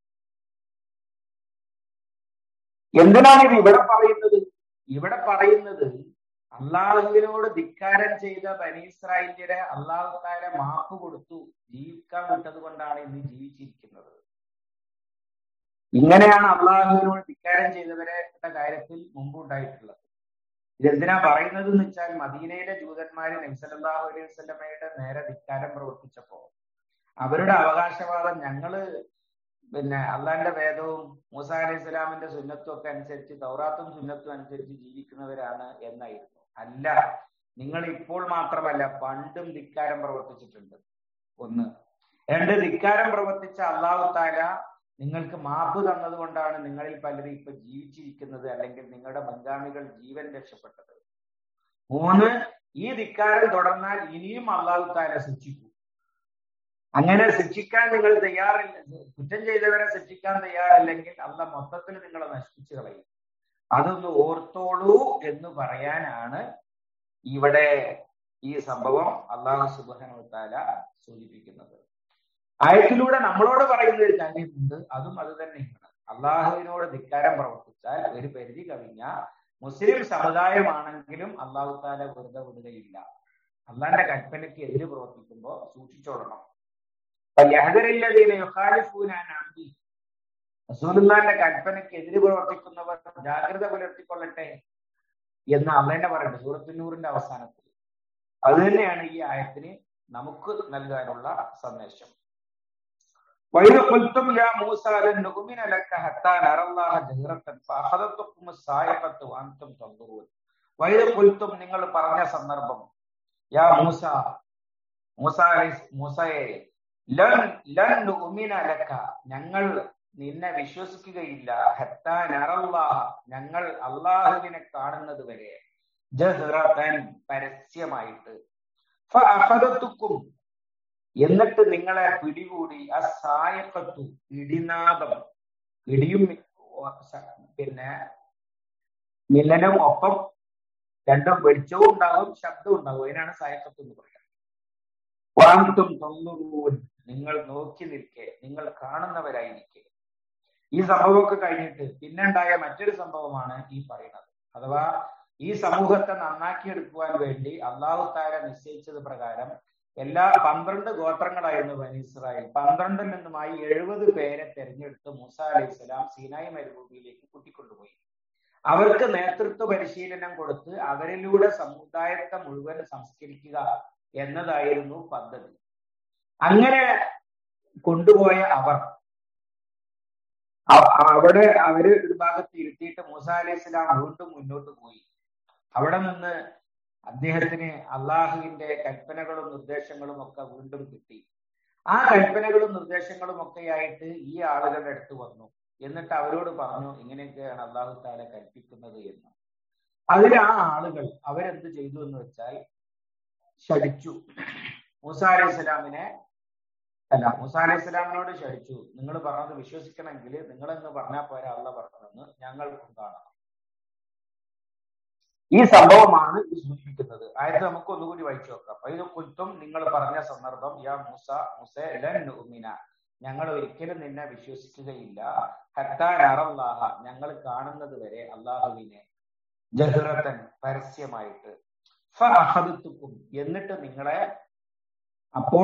Speaker 1: എന്തിനാണ് ഇത് ഇവിടെ പറയുന്നത് ഇവിടെ പറയുന്നത് അള്ളാഹുവിനോട് ധിക്കാരം ചെയ്ത ബനീസ്രായില്യരെ അള്ളാഹു താര മാപ്പ് കൊടുത്തു ജീവിക്കാൻ വിട്ടത് കൊണ്ടാണ് ഇന്ന് ജീവിച്ചിരിക്കുന്നത് ഇങ്ങനെയാണ് അള്ളാഹുവിനോട് ധിക്കാരം ചെയ്തവരുടെ കാര്യത്തിൽ മുമ്പ് ഉണ്ടായിട്ടുള്ളത് ഇതെന്തിനാ പറയുന്നത് എന്ന് വെച്ചാൽ മദീനയിലെ ജൂതന്മാര് നബ്സലാഹു അലൈഹി വസ്ലമയുടെ നേരെ ധിക്കാരം പ്രവർത്തിച്ചപ്പോ അവരുടെ അവകാശവാദം ഞങ്ങള് പിന്നെ അള്ളാന്റെ വേദവും മൂസ അലൈഹി സ്വലാമിന്റെ സുന്നത്തും ഒക്കെ അനുസരിച്ച് തൗറാത്തും സുന്നത്തും അനുസരിച്ച് ജീവിക്കുന്നവരാണ് എന്നായിരുന്നു അല്ല നിങ്ങൾ ഇപ്പോൾ മാത്രമല്ല പണ്ടും ധിക്കാരം പ്രവർത്തിച്ചിട്ടുണ്ട് ഒന്ന് രണ്ട് ധിക്കാരം പ്രവർത്തിച്ച അള്ളാഹു താല നിങ്ങൾക്ക് മാപ്പ് തന്നത് കൊണ്ടാണ് നിങ്ങളിൽ പലരും ഇപ്പൊ ജീവിച്ചിരിക്കുന്നത് അല്ലെങ്കിൽ നിങ്ങളുടെ മുൻഗാമികൾ ജീവൻ രക്ഷപ്പെട്ടത് മൂന്ന് ഈ ധിക്കാരം തുടർന്നാൽ ഇനിയും അള്ളാഹു താല ശിക്ഷിക്കും അങ്ങനെ ശിക്ഷിക്കാൻ നിങ്ങൾ തയ്യാറില്ല കുറ്റം ചെയ്തവരെ ശിക്ഷിക്കാൻ തയ്യാറല്ലെങ്കിൽ അല്ല മൊത്തത്തിൽ നിങ്ങളെ നശിപ്പിച്ചു കളയും അതൊന്ന് ഓർത്തോളൂ എന്ന് പറയാനാണ് ഇവിടെ ഈ സംഭവം അള്ളാഹു സുബാനുത്താല സൂചിപ്പിക്കുന്നത് ആയത്തിലൂടെ നമ്മളോട് പറയുന്ന ഒരു കാര്യമുണ്ട് അതും അത് തന്നെയാണ് അള്ളാഹുവിനോട് ധിക്കാരം പ്രവർത്തിച്ചാൽ ഒരു പരിധി കവിഞ്ഞ മുസ്ലിം സമുദായമാണെങ്കിലും അള്ളാഹു താല വെറുതെ വിടുകയില്ല അള്ളാന്റെ കൽപ്പനയ്ക്ക് എതിര് പ്രവർത്തിക്കുമ്പോൾ സൂക്ഷിച്ചോളണം റസൂലുള്ളാന്റെ കൽപ്പനയ്ക്ക് എതിര് പ്രവർത്തിക്കുന്നവർ ജാഗ്രത പുലർത്തിക്കൊള്ളട്ടെ എന്ന് അള്ളേനെ പറയുന്നത് സൂറത്തുന്നൂറിന്റെ അവസാനത്തിൽ അത് തന്നെയാണ് ഈ ആയത്തിന് നമുക്ക് നൽകാനുള്ള സന്ദേശം وإذ قلتم يا موسى لن نؤمن لك حتى نرى الله جهرة فأخذتكم الصاعقة وأنتم تنظرون وإذ قلتم നിങ്ങൾ പറഞ്ഞ സന്ദർഭം യാ മൂസ മൂസ മൂസയെ ലൻ ലൻ നുഅ്മിന ലക ഞങ്ങൾ നിന്നെ വിശ്വസിക്കുകയില്ല ഹത്താ നറല്ലാഹ ഞങ്ങൾ അള്ളാഹുവിനെ കാണുന്നത് വരെ ജഹ്റതൻ പരസ്യമായിട്ട് ഫഅഖദതുക്കും എന്നിട്ട് നിങ്ങളെ പിടികൂടി ആ സായക്കത്തു ഇടിനാദം ഇടിയും പിന്നെ മില്ലനും ഒപ്പം രണ്ടും വെളിച്ചവും ഉണ്ടാകും ശബ്ദവും ഉണ്ടാകും അതിനാണ് സായക്കത്ത് എന്ന് പറയുന്നത് വാന്തും തൊണ്ണൂറും നിങ്ങൾ നോക്കി നിൽക്കെ നിങ്ങൾ കാണുന്നവരായിരിക്കെ ഈ സംഭവമൊക്കെ കഴിഞ്ഞിട്ട് പിന്നെ ഉണ്ടായ മറ്റൊരു സംഭവമാണ് ഈ പറയുന്നത് അഥവാ ഈ സമൂഹത്തെ നന്നാക്കിയെടുക്കുവാൻ വേണ്ടി അള്ളാഹു താര നിശ്ചയിച്ചത് പ്രകാരം എല്ലാ പന്ത്രണ്ട് ഗോത്രങ്ങളായിരുന്നു ബനി ഇസ്രായേൽ പന്ത്രണ്ടിൽ നിന്നുമായി എഴുപത് പേരെ തെരഞ്ഞെടുത്ത് മൂസ അലൈഹി സ്വലാം സീനായി മരുഭൂമിയിലേക്ക് കൂട്ടിക്കൊണ്ടുപോയി അവർക്ക് നേതൃത്വ പരിശീലനം കൊടുത്ത് അവരിലൂടെ സമുദായത്തെ മുഴുവൻ സംസ്കരിക്കുക എന്നതായിരുന്നു പദ്ധതി അങ്ങനെ കൊണ്ടുപോയ അവർ അവിടെ അവര് ഒരു ഭാഗത്ത് ഇരുത്തിയിട്ട് മൂസ അലൈഹി സ്വലാം വീണ്ടും മുന്നോട്ട് പോയി അവിടെ നിന്ന് അദ്ദേഹത്തിന് അള്ളാഹുവിന്റെ കൽപ്പനകളും നിർദ്ദേശങ്ങളും ഒക്കെ വീണ്ടും കിട്ടി ആ കൽപ്പനകളും നിർദ്ദേശങ്ങളും ഒക്കെ ആയിട്ട് ഈ ആളുകളുടെ അടുത്ത് വന്നു എന്നിട്ട് അവരോട് പറഞ്ഞു ഇങ്ങനെയൊക്കെയാണ് അള്ളാഹു താല കൽപ്പിക്കുന്നത് എന്ന് അതിൽ ആ ആളുകൾ അവരെന്ത് ചെയ്തു എന്ന് വെച്ചാൽ ശടിച്ചു മൂസ അലൈഹി സ്വലാമിനെ അല്ല മൂസ അലൈഹി സ്വലാമിനോട് ശടിച്ചു നിങ്ങൾ പറഞ്ഞത് വിശ്വസിക്കണമെങ്കിൽ നിങ്ങളെന്ന് പറഞ്ഞാൽ പോരാ അള്ള പറഞ്ഞതെന്ന് ഞങ്ങൾക്കും കാണാം ഈ സംഭവമാണ് സൂചിപ്പിക്കുന്നത് ആയത് നമുക്ക് ഒന്നുകൂടി വായിച്ചു നോക്കാം ഇത് കുറ്റം നിങ്ങൾ പറഞ്ഞ സന്ദർഭം യാ മൂസ മുസ ഉമിന ഞങ്ങൾ ഒരിക്കലും നിന്നെ വിശ്വസിക്കുകയില്ല ഹത്താനറല്ലാഹ ഞങ്ങൾ കാണുന്നത് വരെ അള്ളാഹുവിനെ ജഹ്റത്തൻ പരസ്യമായിട്ട് ഫഹദത്തുക്കും എന്നിട്ട് നിങ്ങളെ അപ്പോൾ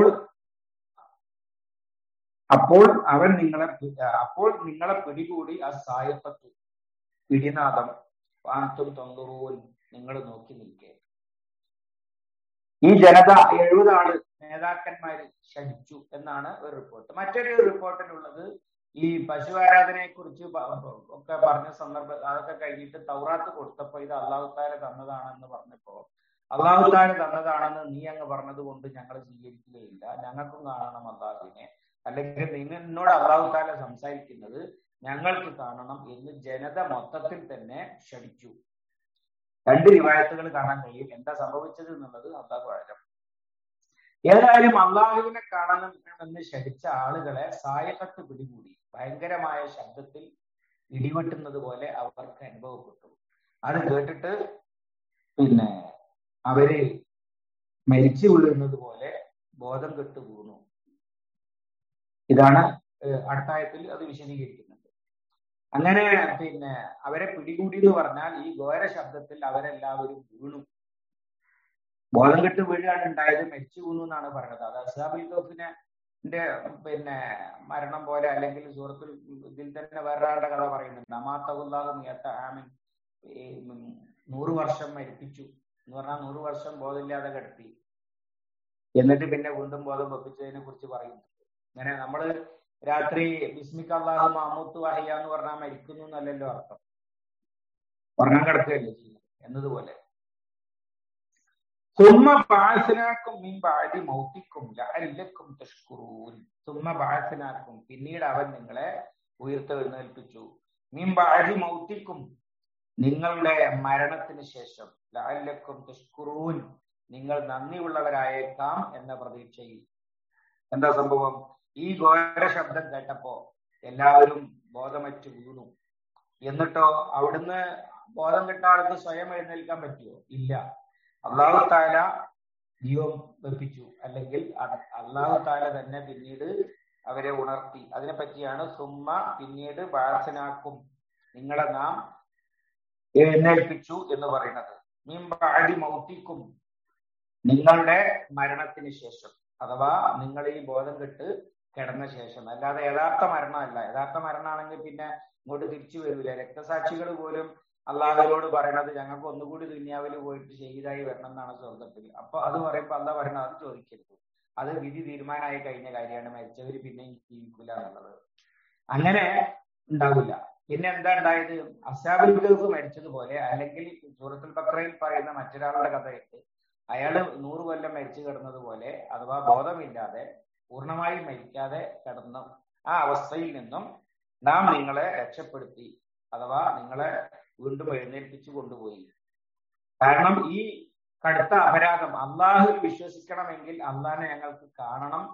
Speaker 1: അപ്പോൾ അവൻ നിങ്ങളെ അപ്പോൾ നിങ്ങളെ പിടികൂടി ആ സായപ്പത്തു പിടിനാദം പാന്തും തൊന്തറൂൻ നിങ്ങൾ നോക്കി നിൽക്കേ ഈ ജനത എഴുപത് ആള് നേതാക്കന്മാര് ക്ഷണിച്ചു എന്നാണ് ഒരു റിപ്പോർട്ട് മറ്റൊരു റിപ്പോർട്ടിലുള്ളത് ഈ പശു ആരാധനയെ കുറിച്ച് ഒക്കെ പറഞ്ഞ സന്ദർഭം അതൊക്കെ കഴിഞ്ഞിട്ട് തൗറാത്ത് കൊടുത്തപ്പോ ഇത് അള്ളാഹുത്താല തന്നതാണെന്ന് പറഞ്ഞപ്പോ അള്ളാഹുത്താല തന്നതാണെന്ന് നീ അങ്ങ് പറഞ്ഞത് കൊണ്ട് ഞങ്ങൾ സ്വീകരിക്കുകയില്ല ഞങ്ങൾക്കും കാണണം അള്ളാഹുവിനെ അല്ലെങ്കിൽ നിന്നോട് അള്ളാഹുത്താല സംസാരിക്കുന്നത് ഞങ്ങൾക്ക് കാണണം എന്ന് ജനത മൊത്തത്തിൽ തന്നെ ക്ഷണിച്ചു രണ്ട് റിവായത്തുകൾ കാണാൻ കഴിയും എന്താ സംഭവിച്ചത് എന്നുള്ളത് അള്ളാഹു ആഴം ഏതായാലും അള്ളാഹുവിനെ കാണണമെന്ന് ക്ഷണിച്ച ആളുകളെ സായകത്ത് പിടികൂടി ഭയങ്കരമായ ശബ്ദത്തിൽ ഇടിവെട്ടുന്നത് പോലെ അവർക്ക് അനുഭവപ്പെട്ടു അത് കേട്ടിട്ട് പിന്നെ അവര് മരിച്ചു വീഴുന്നത് പോലെ ബോധം കെട്ട് വീണു ഇതാണ് അടുത്തായത്തിൽ അത് വിശദീകരിക്കുന്നത് അങ്ങനെ പിന്നെ അവരെ പിടികൂടി എന്ന് പറഞ്ഞാൽ ഈ ഘോര ശബ്ദത്തിൽ അവരെല്ലാവരും വീണു ബോധം കെട്ട് വീഴുകയാണ് ഉണ്ടായത് മരിച്ചു വീണു എന്നാണ് പറയുന്നത് അത് അസാബിൽ തോഫിനെ പിന്നെ മരണം പോലെ അല്ലെങ്കിൽ സൂറത്തിൽ ഇതിൽ തന്നെ വേറൊരാളുടെ കഥ പറയുന്നുണ്ട് അമാത്തവുല്ലാഹു മിയത്ത ആമിൻ നൂറ് വർഷം മരിപ്പിച്ചു എന്ന് പറഞ്ഞാൽ നൂറ് വർഷം ബോധമില്ലാതെ കിടത്തി എന്നിട്ട് പിന്നെ വീണ്ടും ബോധം വെപ്പിച്ചതിനെ കുറിച്ച് പറയുന്നുണ്ട് അങ്ങനെ നമ്മള് രാത്രി ബിസ്മിക്ക് അള്ളാഹു മാമൂത്ത് വഹയ്യ എന്ന് പറഞ്ഞാൽ മരിക്കുന്നു എന്നല്ലല്ലോ അർത്ഥം ഉറങ്ങാൻ കിടക്കുകയല്ലേ ചെയ്യുന്നത് എന്നതുപോലെ സുമ്മ ബാസിനാക്കും മീൻ ബാഴി മൗത്തിക്കും ലഅല്ലക്കും തഷ്കുറൂൻ സുമ്മ ബാസിനാക്കും പിന്നീട് അവൻ നിങ്ങളെ ഉയർത്തെഴുന്നേൽപ്പിച്ചു മീൻ ബാഴി മൗത്തിക്കും നിങ്ങളുടെ മരണത്തിന് ശേഷം ലഅല്ലക്കും തഷ്കുറൂൻ നിങ്ങൾ നന്ദിയുള്ളവരായേക്കാം എന്ന പ്രതീക്ഷയിൽ എന്താ സംഭവം ഈ ഘോര ശബ്ദം കേട്ടപ്പോ എല്ലാവരും ബോധമറ്റ് വീണു എന്നിട്ടോ അവിടുന്ന് ബോധം കിട്ട ആൾക്ക് സ്വയം എഴുന്നേൽക്കാൻ പറ്റുമോ ഇല്ല അള്ളാഹു താല ജീവം വെപ്പിച്ചു അല്ലെങ്കിൽ അള്ളാഹു താല തന്നെ പിന്നീട് അവരെ ഉണർത്തി അതിനെ പറ്റിയാണ് സുമ്മ പിന്നീട് വാസനാക്കും നിങ്ങളെ നാം എഴുന്നേൽപ്പിച്ചു എന്ന് പറയുന്നത് മീമ്പാടി മൗത്തിക്കും നിങ്ങളുടെ മരണത്തിന് ശേഷം അഥവാ നിങ്ങൾ ഈ ബോധം കെട്ട് കിടന്ന ശേഷം അല്ലാതെ യഥാർത്ഥ മരണമല്ല യഥാർത്ഥ മരണമാണെങ്കിൽ പിന്നെ ഇങ്ങോട്ട് തിരിച്ചു വരില്ല രക്തസാക്ഷികൾ പോലും അള്ളാഹുവിനോട് പറയണത് ഞങ്ങൾക്ക് ഒന്നുകൂടി ദുന്യാവിൽ പോയിട്ട് ചെയ്തായി വരണം എന്നാണ് സ്വർഗത്തിൽ അപ്പൊ അത് പറയുമ്പോൾ അള്ളാഹ് പറയണത് അത് ചോദിക്കരുത് അത് വിധി തീരുമാനമായി കഴിഞ്ഞ കാര്യമാണ് മരിച്ചവർ പിന്നെയും ജീവിക്കില്ല എന്നുള്ളത് അങ്ങനെ ഉണ്ടാവില്ല പിന്നെ എന്താ ഉണ്ടായത് അസാബുൽ ഗൾഫ് മരിച്ചതുപോലെ അല്ലെങ്കിൽ സൂറത്തുൽ ബക്രയിൽ പറയുന്ന മറ്റൊരാളുടെ കഥയിട്ട് അയാള് നൂറ് കൊല്ലം മരിച്ചു കിടന്നത് പോലെ അഥവാ ബോധമില്ലാതെ പൂർണ്ണമായും മരിക്കാതെ കിടന്ന ആ അവസ്ഥയിൽ നിന്നും നാം നിങ്ങളെ രക്ഷപ്പെടുത്തി അഥവാ നിങ്ങളെ വീണ്ടും എഴുന്നേൽപ്പിച്ചു കൊണ്ടുപോയി കാരണം ഈ കടുത്ത അപരാധം അള്ളാഹുവിൽ വിശ്വസിക്കണമെങ്കിൽ അള്ളാഹിനെ ഞങ്ങൾക്ക് കാണണം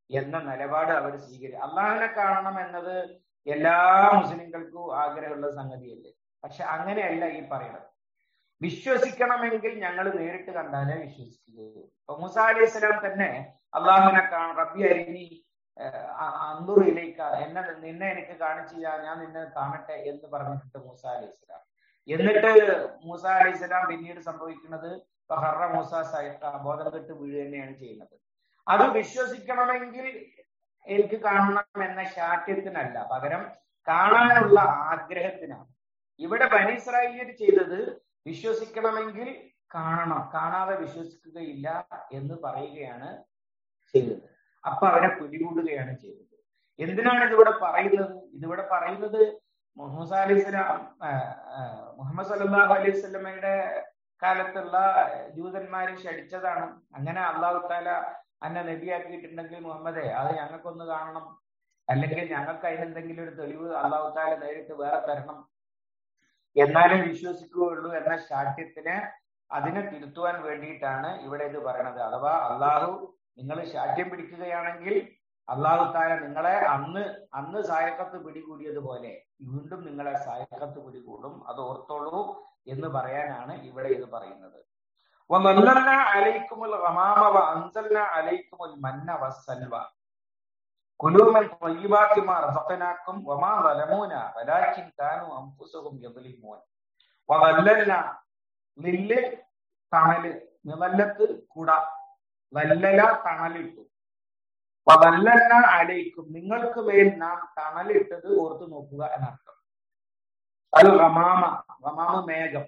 Speaker 1: എന്ന നിലപാട് അവർ സ്വീകരിക്കും അള്ളാഹിനെ കാണണം എന്നത് എല്ലാ മുസ്ലിങ്ങൾക്കും ആഗ്രഹമുള്ള സംഗതിയല്ലേ പക്ഷെ അങ്ങനെയല്ല ഈ പറയുന്നത് വിശ്വസിക്കണമെങ്കിൽ ഞങ്ങൾ നേരിട്ട് കണ്ടാലേ വിശ്വസിക്കുകയുള്ളൂ അപ്പൊ മൂസ അലൈഹി സ്വലാം തന്നെ അള്ളാഹുവിനെ കാണും റബ്ബി അരിഞ്ഞി അന്തുറിയിലേക്ക് എന്നെ നിന്നെ എനിക്ക് കാണിച്ചു ഞാൻ നിന്നെ കാണട്ടെ എന്ന് പറഞ്ഞിട്ട് മൂസ അലൈഹി സ്വലാം എന്നിട്ട് മൂസ അലൈഹി സ്വലാം പിന്നീട് സംഭവിക്കുന്നത് ഹറ മൂസ സൈത്ത ബോധം കെട്ട് വീഴുക തന്നെയാണ് ചെയ്യുന്നത് അത് വിശ്വസിക്കണമെങ്കിൽ എനിക്ക് കാണണം എന്ന ശാഠ്യത്തിനല്ല പകരം കാണാനുള്ള ആഗ്രഹത്തിനാണ് ഇവിടെ ബനിസ്രായേൽ ചെയ്തത് വിശ്വസിക്കണമെങ്കിൽ കാണണം കാണാതെ വിശ്വസിക്കുകയില്ല എന്ന് പറയുകയാണ് ചെയ്തത് അപ്പൊ അവരെ പിടികൂടുകയാണ് ചെയ്തത് എന്തിനാണ് ഇതിവിടെ പറയുന്നത് ഇതിവിടെ പറയുന്നത് മുഹമ്മദ് അലൈഹി സ്വലാം മുഹമ്മദ് സല്ലാഹു അലൈഹി സ്വലമയുടെ കാലത്തുള്ള ജൂതന്മാരെ ക്ഷണിച്ചതാണ് അങ്ങനെ അള്ളാഹു താല അന്നെ നബിയാക്കിയിട്ടുണ്ടെങ്കിൽ മുഹമ്മദെ അത് ഞങ്ങൾക്കൊന്ന് കാണണം അല്ലെങ്കിൽ ഞങ്ങൾക്ക് അതിനെന്തെങ്കിലും ഒരു തെളിവ് അള്ളാഹു താല നേരിട്ട് വേറെ തരണം എന്നാലേ വിശ്വസിക്കുകയുള്ളൂ എന്ന ശാഠ്യത്തിന് അതിനെ തിരുത്തുവാൻ വേണ്ടിയിട്ടാണ് ഇവിടെ ഇത് പറയണത് അഥവാ അള്ളാഹു നിങ്ങൾ ശാഠ്യം പിടിക്കുകയാണെങ്കിൽ അള്ളാഹു താല നിങ്ങളെ അന്ന് അന്ന് സായക്കത്ത് പിടികൂടിയതുപോലെ വീണ്ടും നിങ്ങളെ സായക്കത്ത് പിടികൂടും അത് ഓർത്തോളൂ എന്ന് പറയാനാണ് ഇവിടെ ഇത് പറയുന്നത് അലൈക്കുമുൽ അലൈക്കുമുൽ മന്ന വസ്സൽവ കുലൂമൻ ത്വയ്യിബാത്തി മാ റസഖനാക്കും വമാ ളലമൂന വലാകിൻ കാനു അൻഫുസഹും യദ്ലിമൂൻ വദല്ലൽന ലില്ല് തണല് നിവല്ലത്ത് കുട വല്ലല തണലിട്ടു വദല്ലൽന അലൈക്കും നിങ്ങൾക്ക് മേൽ നാം തണലിട്ടത് ഓർത്തു നോക്കുക എന്നർത്ഥം അത് റമാമ റമാമ മേഘം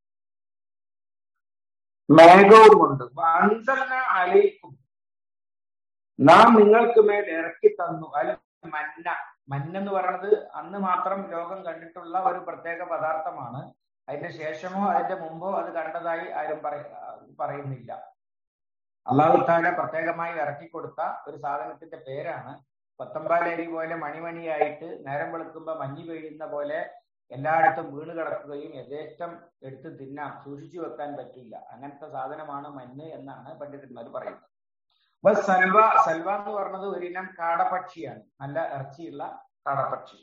Speaker 1: മേഘവും കൊണ്ട് അൻസൽന അലൈക്കും നാം നിങ്ങൾക്ക് മേൽ ഇറക്കി തന്നു അൽ മന്ന മഞ്ഞ എന്ന് പറയുന്നത് അന്ന് മാത്രം ലോകം കണ്ടിട്ടുള്ള ഒരു പ്രത്യേക പദാർത്ഥമാണ് അതിന്റെ ശേഷമോ അതിന്റെ മുമ്പോ അത് കണ്ടതായി ആരും പറയുന്നില്ല അള്ളാഹു താല പ്രത്യേകമായി ഇറക്കി കൊടുത്ത ഒരു സാധനത്തിന്റെ പേരാണ് കൊത്തമ്പാലേരി പോലെ മണിമണിയായിട്ട് നേരം വെളുക്കുമ്പോ മഞ്ഞ് പെയ്യുന്ന പോലെ എല്ലായിടത്തും വീണ് കിടക്കുകയും യഥേഷ്ടം എടുത്ത് തിന്നാം സൂക്ഷിച്ചു വെക്കാൻ പറ്റില്ല അങ്ങനത്തെ സാധനമാണ് മഞ്ഞ് എന്നാണ് പണ്ഡിതന്മാർ പറയുന്നത് അപ്പൊ സൽവ സൽവ എന്ന് പറഞ്ഞത് ഒരിനം കാടപക്ഷിയാണ് നല്ല ഇറച്ചിയുള്ള കാടപക്ഷി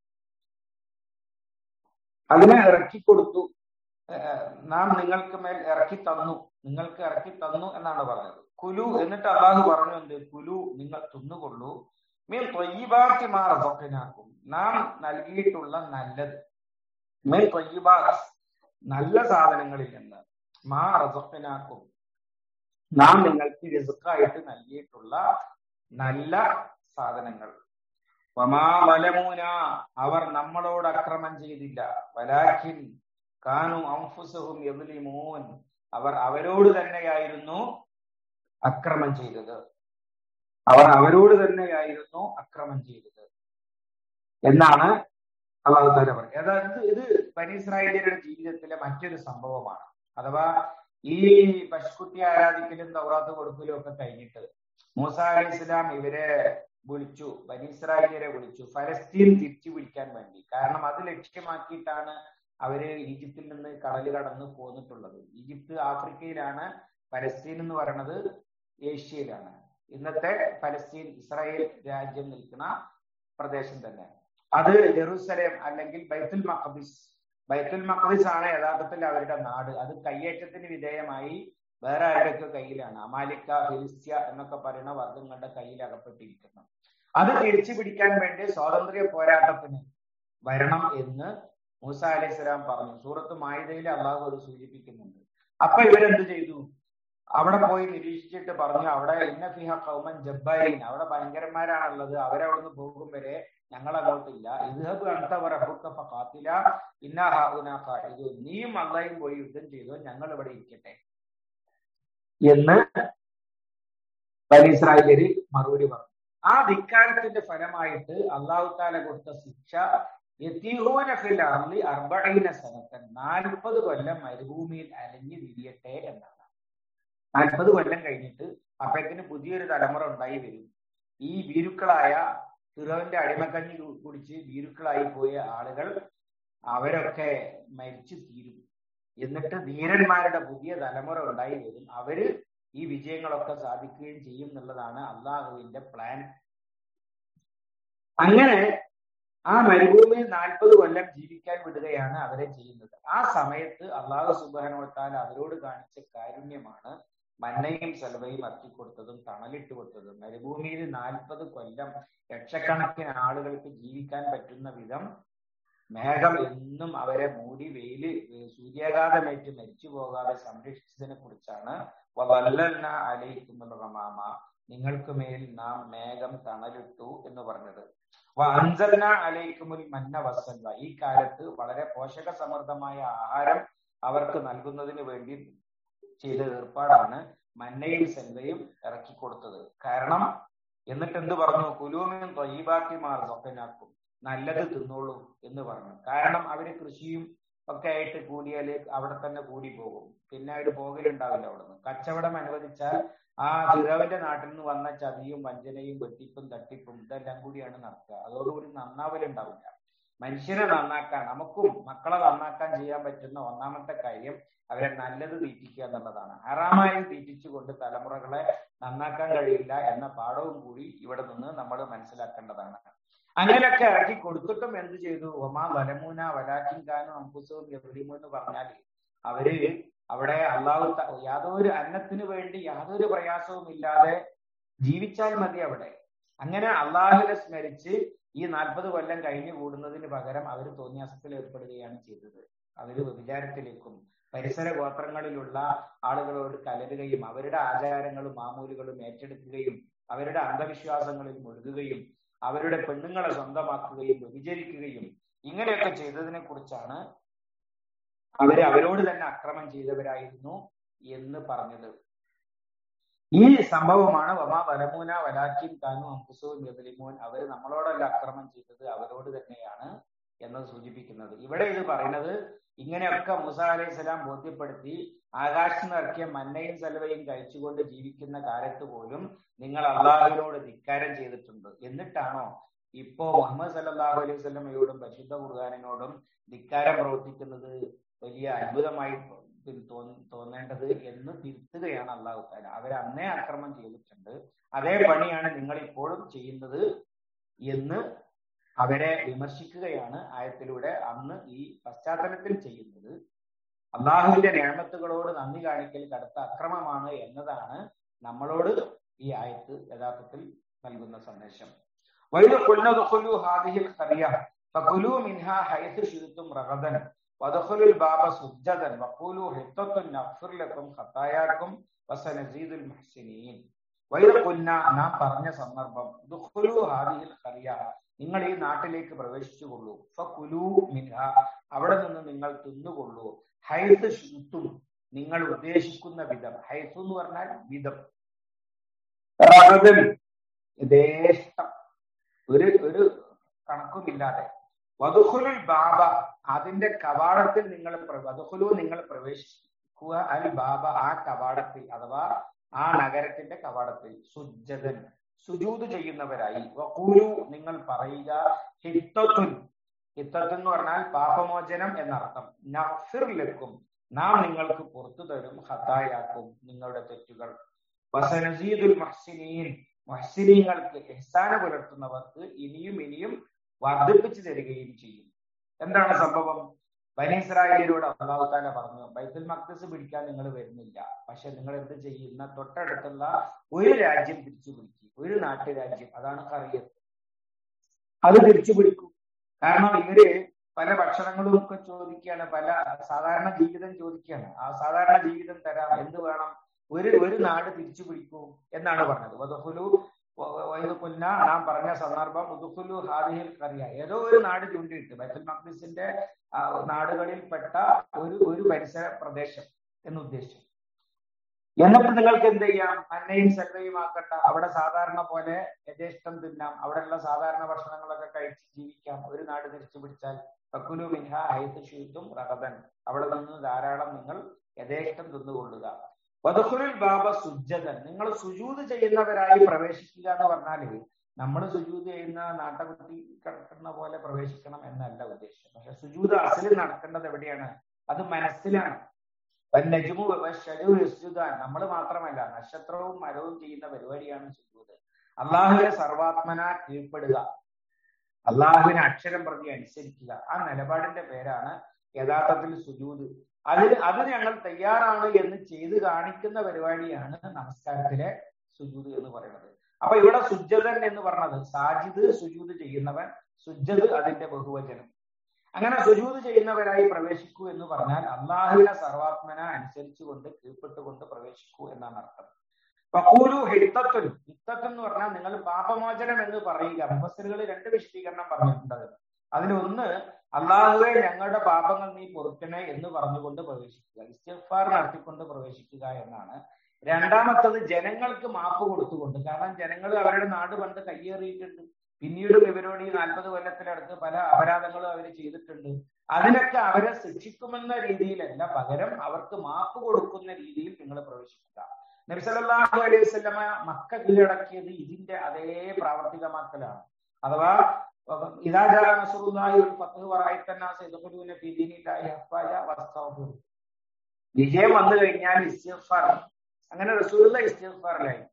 Speaker 1: അതിനെ ഇറക്കി കൊടുത്തു നാം നിങ്ങൾക്ക് മേൽ ഇറക്കി തന്നു നിങ്ങൾക്ക് ഇറക്കി തന്നു എന്നാണ് പറഞ്ഞത് കുലു എന്നിട്ട് അള്ളാഹു പറഞ്ഞു എന്ത് കുലു നിങ്ങൾ തിന്നുകൊള്ളൂ മീൻ തൊയ്യബാക്കി മാറതൊക്കെനാക്കും നാം നൽകിയിട്ടുള്ള നല്ലത് മീൻ തൊയ്യബാസ് നല്ല സാധനങ്ങളിൽ നിന്ന് മാ റസൊക്കനാക്കും നാം നിങ്ങൾക്ക് റിസുക്കായിട്ട് നൽകിയിട്ടുള്ള നല്ല സാധനങ്ങൾ വമാ വലമൂന അവർ നമ്മളോട് അക്രമം ചെയ്തില്ല വലാഖിൻ കാനു അംഫുസഹും യദ്ലിമൂൻ അവർ അവരോട് തന്നെയായിരുന്നു അക്രമം ചെയ്തത് അവർ അവരോട് തന്നെയായിരുന്നു അക്രമം ചെയ്തത് എന്നാണ് അള്ളാഹു താല പറയുന്നത് അതായത് ഇത് ബനീസ്രായേലിയരുടെ ജീവിതത്തിലെ മറ്റൊരു സംഭവമാണ് അഥവാ ഈ പശുക്കുട്ടി ആരാധിക്കലും തൗറാത്ത് കൊടുക്കലും ഒക്കെ കഴിഞ്ഞിട്ട് മൂസ അലി ഇസ്ലാം ഇവരെ വിളിച്ചു ബനീസ്രായേലിയരെ വിളിച്ചു ഫലസ്തീൻ തിരിച്ചു പിടിക്കാൻ വേണ്ടി കാരണം അത് ലക്ഷ്യമാക്കിയിട്ടാണ് അവര് ഈജിപ്തിൽ നിന്ന് കടൽ കടന്ന് പോന്നിട്ടുള്ളത് ഈജിപ്ത് ആഫ്രിക്കയിലാണ് ഫലസ്തീൻ എന്ന് പറയുന്നത് ഏഷ്യയിലാണ് ഇന്നത്തെ ഫലസ്തീൻ ഇസ്രായേൽ രാജ്യം നിൽക്കുന്ന പ്രദേശം തന്നെ അത് ജെറൂസലേം അല്ലെങ്കിൽ ബൈത്തുൽ മഖദിസ് ബൈത്തുൽ മഖദിസ് ആണ് യഥാർത്ഥത്തിൽ അവരുടെ നാട് അത് കയ്യേറ്റത്തിന് വിധേയമായി വേറെ ആരുടെയൊക്കെ കയ്യിലാണ് അമാലിക്ക ഫിലിസ്ത്യ എന്നൊക്കെ പറയുന്ന വർഗങ്ങളുടെ കയ്യിൽ അകപ്പെട്ടിരിക്കുന്നു അത് തിരിച്ചു പിടിക്കാൻ വേണ്ടി സ്വാതന്ത്ര്യ പോരാട്ടത്തിന് വരണം എന്ന് മൂസ അലൈഹി സ്വലാം പറഞ്ഞു സൂറത്ത് മായുതയിൽ അള്ളാഹു അത് സൂചിപ്പിക്കുന്നുണ്ട് അപ്പൊ ഇവരെന്ത് ചെയ്തു അവിടെ പോയി നിരീക്ഷിച്ചിട്ട് പറഞ്ഞു അവിടെ ഇന്ന ഫിഹ കൗമൻ ജബ്ബാരീൻ അവിടെ ഭയങ്കരന്മാരാണുള്ളത് അവരവിടുന്ന് പോകും വരെ ഞങ്ങൾ അങ്ങോട്ടില്ല ഇദ്ഹബ് അന്തവറബുക്ക ഫാത്തില ഇന്നാ ഹാഉന ഖാഇദു നീയും അള്ളായും പോയി യുദ്ധം ചെയ്തു ഞങ്ങൾ ഇവിടെ ഇരിക്കട്ടെ എന്ന് ബനീസ്രായേലര് മറുപടി പറഞ്ഞു ആ ധിക്കാരത്തിന്റെ ഫലമായിട്ട് അള്ളാഹു താല കൊടുത്ത ശിക്ഷ യത്തീഹൂനഫിൽ അർബീന സനത്തൻ നാൽപ്പത് കൊല്ലം മരുഭൂമിയിൽ അലഞ്ഞു തിരിയട്ടെ എന്നാണ് നാൽപ്പത് കൊല്ലം കഴിഞ്ഞിട്ട് അപ്പത്തിന് പുതിയൊരു തലമുറ ഉണ്ടായി വരും ഈ ഭീരുക്കളായ ഫിറോവിന്റെ അടിമക്കഞ്ഞി കുടിച്ച് ഭീരുക്കളായി പോയ ആളുകൾ അവരൊക്കെ മരിച്ചു തീരും എന്നിട്ട് ധീരന്മാരുടെ പുതിയ തലമുറ ഉണ്ടായി വരും അവര് ഈ വിജയങ്ങളൊക്കെ സാധിക്കുകയും ചെയ്യും എന്നുള്ളതാണ് അള്ളാഹുവിന്റെ പ്ലാൻ അങ്ങനെ ആ മരുഭൂമിയിൽ നാൽപ്പത് കൊല്ലം ജീവിക്കാൻ വിടുകയാണ് അവരെ ചെയ്യുന്നത് ആ സമയത്ത് അള്ളാഹു സുബാനോത്താൽ അവരോട് കാണിച്ച കാരുണ്യമാണ് മന്നയും സെലവയും ഇറക്കിക്കൊടുത്തതും തണലിട്ട് കൊടുത്തതും മരുഭൂമിയിൽ നാൽപ്പത് കൊല്ലം ലക്ഷക്കണക്കിന് ആളുകൾക്ക് ജീവിക്കാൻ പറ്റുന്ന വിധം മേഘം എന്നും അവരെ മൂടി വെയില് സൂര്യാഘാതമേറ്റ് മരിച്ചു പോകാതെ സംരക്ഷിച്ചതിനെ കുറിച്ചാണ് വല്ലന്ന അലയിക്കുന്നുള്ള റമാമ നിങ്ങൾക്ക് മേൽ നാം മേഘം തണലിട്ടു എന്ന് പറഞ്ഞത് അൻസൽന അലൈക്കുമുൽ മന്ന വസൽവ ഈ കാലത്ത് വളരെ പോഷക സമൃദ്ധമായ ആഹാരം അവർക്ക് നൽകുന്നതിന് വേണ്ടി ചെയ്ത ഏർപ്പാടാണ് മന്നയും സെൽവയും ഇറക്കി കൊടുത്തത് കാരണം എന്നിട്ട് എന്ത് പറഞ്ഞു കുലൂമിനും തൊയ്യബാക്കി മാർഗൊക്കനാക്കും നല്ലത് തിന്നോളൂ എന്ന് പറഞ്ഞു കാരണം അവര് കൃഷിയും ഒക്കെ ആയിട്ട് കൂടിയാൽ അവിടെ തന്നെ കൂടി പോകും പിന്നെ അവിടെ പോകലുണ്ടാവില്ല അവിടുന്ന് കച്ചവടം അനുവദിച്ചാൽ ആ ഫിറോവിന്റെ നാട്ടിൽ നിന്ന് വന്ന ചതിയും വഞ്ചനയും വെട്ടിപ്പും തട്ടിപ്പും ഇതെല്ലാം കൂടിയാണ് നടക്കുക അതോടുകൂടി നന്നാവലുണ്ടാവില്ല മനുഷ്യരെ നന്നാക്കാൻ നമുക്കും മക്കളെ നന്നാക്കാൻ ചെയ്യാൻ പറ്റുന്ന ഒന്നാമത്തെ കാര്യം അവരെ നല്ലത് തീറ്റിക്കുക എന്നുള്ളതാണ് ഹറാമായി തീറ്റിച്ചുകൊണ്ട് തലമുറകളെ നന്നാക്കാൻ കഴിയില്ല എന്ന പാഠവും കൂടി ഇവിടെ നിന്ന് നമ്മൾ മനസ്സിലാക്കേണ്ടതാണ് അങ്ങനെയൊക്കെ ഇറക്കി കൊടുത്തിട്ടും എന്ത് ചെയ്തു ഒമാ വലമൂന വലാക്കിൻ കാനും അമ്പുസവും എവരിമു എന്ന് പറഞ്ഞാൽ അവര് അവിടെ അള്ളാഹു യാതൊരു അന്നത്തിന് വേണ്ടി യാതൊരു പ്രയാസവും ഇല്ലാതെ ജീവിച്ചാൽ മതി അവിടെ അങ്ങനെ അള്ളാഹുവിനെ സ്മരിച്ച് ഈ നാൽപ്പത് കൊല്ലം കഴിഞ്ഞു കൂടുന്നതിന് പകരം അവർ തോന്നിയാസത്തിൽ ഏർപ്പെടുകയാണ് ചെയ്തത് അവർ വിചാരത്തിലേക്കും പരിസര ഗോത്രങ്ങളിലുള്ള ആളുകളോട് കലരുകയും അവരുടെ ആചാരങ്ങളും മാമൂലുകളും ഏറ്റെടുക്കുകയും അവരുടെ അന്ധവിശ്വാസങ്ങളിൽ മുഴുകുകയും അവരുടെ പെണ്ണുങ്ങളെ സ്വന്തമാക്കുകയും വ്യഭിചരിക്കുകയും ഇങ്ങനെയൊക്കെ ചെയ്തതിനെ കുറിച്ചാണ് അവര് അവരോട് തന്നെ അക്രമം ചെയ്തവരായിരുന്നു എന്ന് പറഞ്ഞത് ഈ സംഭവമാണ് വമാ വലമൂന വലാക്കിൻ കാനു അംബുസവും യബലിമോൻ അവര് നമ്മളോടല്ല അക്രമം ചെയ്തത് അവരോട് തന്നെയാണ് എന്നത് സൂചിപ്പിക്കുന്നത് ഇവിടെ ഇത് പറയുന്നത് ഇങ്ങനെയൊക്കെ മൂസ അലൈഹി സ്വലാം ബോധ്യപ്പെടുത്തി ആകാശത്ത് നിറക്കിയ മന്നയും സെലവയും കഴിച്ചുകൊണ്ട് ജീവിക്കുന്ന കാലത്ത് പോലും നിങ്ങൾ അള്ളാഹുവിനോട് ധിക്കാരം ചെയ്തിട്ടുണ്ട് എന്നിട്ടാണോ ഇപ്പോ മുഹമ്മദ് സല്ലാഹു അലൈഹി സ്വലമയോടും പരിശുദ്ധ ഖുർആാനിനോടും ധിക്കാരം പ്രവർത്തിക്കുന്നത് വലിയ അത്ഭുതമായി തോന്നേണ്ടത് എന്ന് തിരുത്തുകയാണ് അള്ളാഹു താല അവരെ അന്നേ അക്രമം ചെയ്തിട്ടുണ്ട് അതേ പണിയാണ് നിങ്ങൾ ഇപ്പോഴും ചെയ്യുന്നത് എന്ന് അവരെ വിമർശിക്കുകയാണ് ആയത്തിലൂടെ അന്ന് ഈ പശ്ചാത്തലത്തിൽ ചെയ്യുന്നത് അള്ളാഹുവിന്റെ ഞാമത്തുകളോട് നന്ദി കാണിക്കൽ കടുത്ത അക്രമമാണ് എന്നതാണ് നമ്മളോട് ഈ ആയത്ത് യഥാർത്ഥത്തിൽ നൽകുന്ന സന്ദേശം നാം പറഞ്ഞ സന്ദർഭം നിങ്ങൾ ഈ നാട്ടിലേക്ക് പ്രവേശിച്ചുകൊള്ളൂ ഫുലു മിൻഹ അവിടെ നിന്ന് നിങ്ങൾ തിന്നുകൊള്ളൂ ഹൈത്ത് ശുത്തും നിങ്ങൾ ഉദ്ദേശിക്കുന്ന വിധം ഹൈത്ത് എന്ന് പറഞ്ഞാൽ വിധം യഥേഷ്ടം ഒരു ഒരു കണക്കുമില്ലാതെ വധുഹുലുൽ ബാബ അതിന്റെ കവാടത്തിൽ നിങ്ങൾ വധുഹുലു നിങ്ങൾ പ്രവേശിക്കുക അൽ ബാബ ആ കവാടത്തിൽ അഥവാ ആ നഗരത്തിന്റെ കവാടത്തിൽ സുജതൻ സുജൂത് ചെയ്യുന്നവരായി വക്കൂലു നിങ്ങൾ പറയുക ഹിത്തത്തുൻ ഹിത്തത്ത് എന്ന് പറഞ്ഞാൽ പാപമോചനം എന്നർത്ഥം നഫിർ ലക്കും നാം നിങ്ങൾക്ക് പുറത്തു തരും ഹത്തായാക്കും നിങ്ങളുടെ തെറ്റുകൾ വസനസീദുൽ മഹ്സിനീൻ മഹ്സിനീങ്ങൾക്ക് എഹ്സാന പുലർത്തുന്നവർക്ക് ഇനിയും ഇനിയും വർദ്ധിപ്പിച്ചു തരികയും ചെയ്യും എന്താണ് സംഭവം ബനീസ്രായേലിനോട് അള്ളാഹു താല പറഞ്ഞു ബൈത്തുൽ മക്തസ് പിടിക്കാൻ നിങ്ങൾ വരുന്നില്ല പക്ഷെ നിങ്ങൾ എന്ത് ചെയ്യുന്ന തൊട്ടടുത്തുള്ള ഒരു രാജ്യം തിരിച്ചു പിടിക്കും ഒരു നാട്ടുരാജ്യം അതാണ് കറിയത് അത് തിരിച്ചു പിടിക്കും കാരണം ഇവര് പല ഭക്ഷണങ്ങളും ഒക്കെ ചോദിക്കുകയാണ് പല സാധാരണ ജീവിതം ചോദിക്കുകയാണ് ആ സാധാരണ ജീവിതം തരാം എന്ത് വേണം ഒരു ഒരു നാട് തിരിച്ചു പിടിക്കൂ എന്നാണ് പറഞ്ഞത് വധുഹുലു കൊന്ന നാം പറഞ്ഞ സന്ദർഭം ഉദുഹുലു ഹാദിഹിൽ കറിയ ഏതോ ഒരു നാട് ചൂണ്ടിയിട്ട് ബൈത്തുൽ മഖ്ദിസിന്റെ നാടുകളിൽപ്പെട്ട ഒരു ഒരു പരിസര പ്രദേശം എന്ന് ഉദ്ദേശിച്ചു എന്നിട്ട് നിങ്ങൾക്ക് എന്ത് ചെയ്യാം അന്നയും സെല്ലയും ആക്കട്ടെ അവിടെ സാധാരണ പോലെ യഥേഷ്ടം തിന്നാം അവിടെയുള്ള സാധാരണ ഭക്ഷണങ്ങളൊക്കെ കഴിച്ച് ജീവിക്കാം ഒരു നാട് തിരിച്ചു പിടിച്ചാൽ പക്കുലു മിൻഹ ഹൈത്ത് ഷീത്തും റഹബൻ അവിടെ നിന്ന് ധാരാളം നിങ്ങൾ യഥേഷ്ടം തിന്നുകൊള്ളുക വധുഹുരുൽ ബാബ സുജതൻ നിങ്ങൾ സുജൂത് ചെയ്യുന്നവരായി പ്രവേശിക്കുക എന്ന് പറഞ്ഞാല് നമ്മൾ സുജൂത് ചെയ്യുന്ന നാട്ടകുത്തി കിടക്കുന്ന പോലെ പ്രവേശിക്കണം എന്നല്ല ഉദ്ദേശം പക്ഷെ സുജൂത് അസലിൽ നടക്കേണ്ടത് എവിടെയാണ് അത് മനസ്സിലാണ് നജുമു നമ്മൾ മാത്രമല്ല നക്ഷത്രവും മരവും ചെയ്യുന്ന പരിപാടിയാണ് സുജൂത് അള്ളാഹുവിനെ സർവാത്മന കീഴ്പ്പെടുക അള്ളാഹുവിനെ അക്ഷരം പ്രതി അനുസരിക്കുക ആ നിലപാടിന്റെ പേരാണ് യഥാർത്ഥത്തിൽ സുജൂത് അതിന് അത് ഞങ്ങൾ തയ്യാറാണ് എന്ന് ചെയ്ത് കാണിക്കുന്ന പരിപാടിയാണ് നമസ്കാരത്തിലെ സുജൂത് എന്ന് പറയുന്നത് അപ്പൊ ഇവിടെ സുജതൻ എന്ന് പറഞ്ഞത് സാജിദ് സുജൂത് ചെയ്യുന്നവൻ സുജത് അതിന്റെ ബഹുവചനം അങ്ങനെ സുജൂത് ചെയ്യുന്നവരായി പ്രവേശിക്കൂ എന്ന് പറഞ്ഞാൽ അള്ളാഹുവിനെ സർവാത്മന അനുസരിച്ചുകൊണ്ട് കീഴ്പ്പെട്ടുകൊണ്ട് പ്രവേശിക്കൂ എന്നാണ് അർത്ഥം വക്കൂലു ഹിത്തത്തുൻ ഹിത്തത്ത് എന്ന് പറഞ്ഞാൽ നിങ്ങൾ പാപമോചനം എന്ന് പറയുക മുഫസറുകൾ രണ്ട് വിശദീകരണം പറഞ്ഞിട്ടുണ്ട് അതിലൊന്ന് അള്ളാഹുവെ ഞങ്ങളുടെ പാപങ്ങൾ നീ പൊറുക്കണേ എന്ന് പറഞ്ഞുകൊണ്ട് പ്രവേശിക്കുക ഇസ്തിഫാർ നടത്തിക്കൊണ്ട് പ്രവേശിക്കുക എന്നാണ് രണ്ടാമത്തത് ജനങ്ങൾക്ക് മാപ്പ് കൊടുത്തുകൊണ്ട് കാരണം ജനങ്ങൾ അവരുടെ നാട് പണ്ട് കയ്യേറിയിട്ടുണ്ട് പിന്നീടും ഇവരോട് ഈ നാൽപ്പത് കൊല്ലത്തിനടുത്ത് പല അപരാധങ്ങളും അവർ ചെയ്തിട്ടുണ്ട് അതിനൊക്കെ അവരെ ശിക്ഷിക്കുമെന്ന രീതിയിലല്ല പകരം അവർക്ക് മാപ്പ് കൊടുക്കുന്ന രീതിയിൽ നിങ്ങൾ പ്രവേശിക്കുക നബിസലാഹു അലൈഹി സ്വലമ മക്ക കീഴടക്കിയത് ഇതിന്റെ അതേ പ്രാവർത്തികമാക്കലാണ് അഥവാ ഇതാ ജാ നസറുല്ലാഹി ഒരു പത്ത് വറായിത്തന്നാസ് യദ്ഖുലൂന ഫീ ദീനില്ലാഹി അഫ്വാജ വസ്തഗ്ഫിർ വിജയം വന്നു കഴിഞ്ഞാൽ ഇസ്തിഗ്ഫാർ അങ്ങനെ റസൂലുള്ള ഇസ്തിഗ്ഫാറിലായിരുന്നു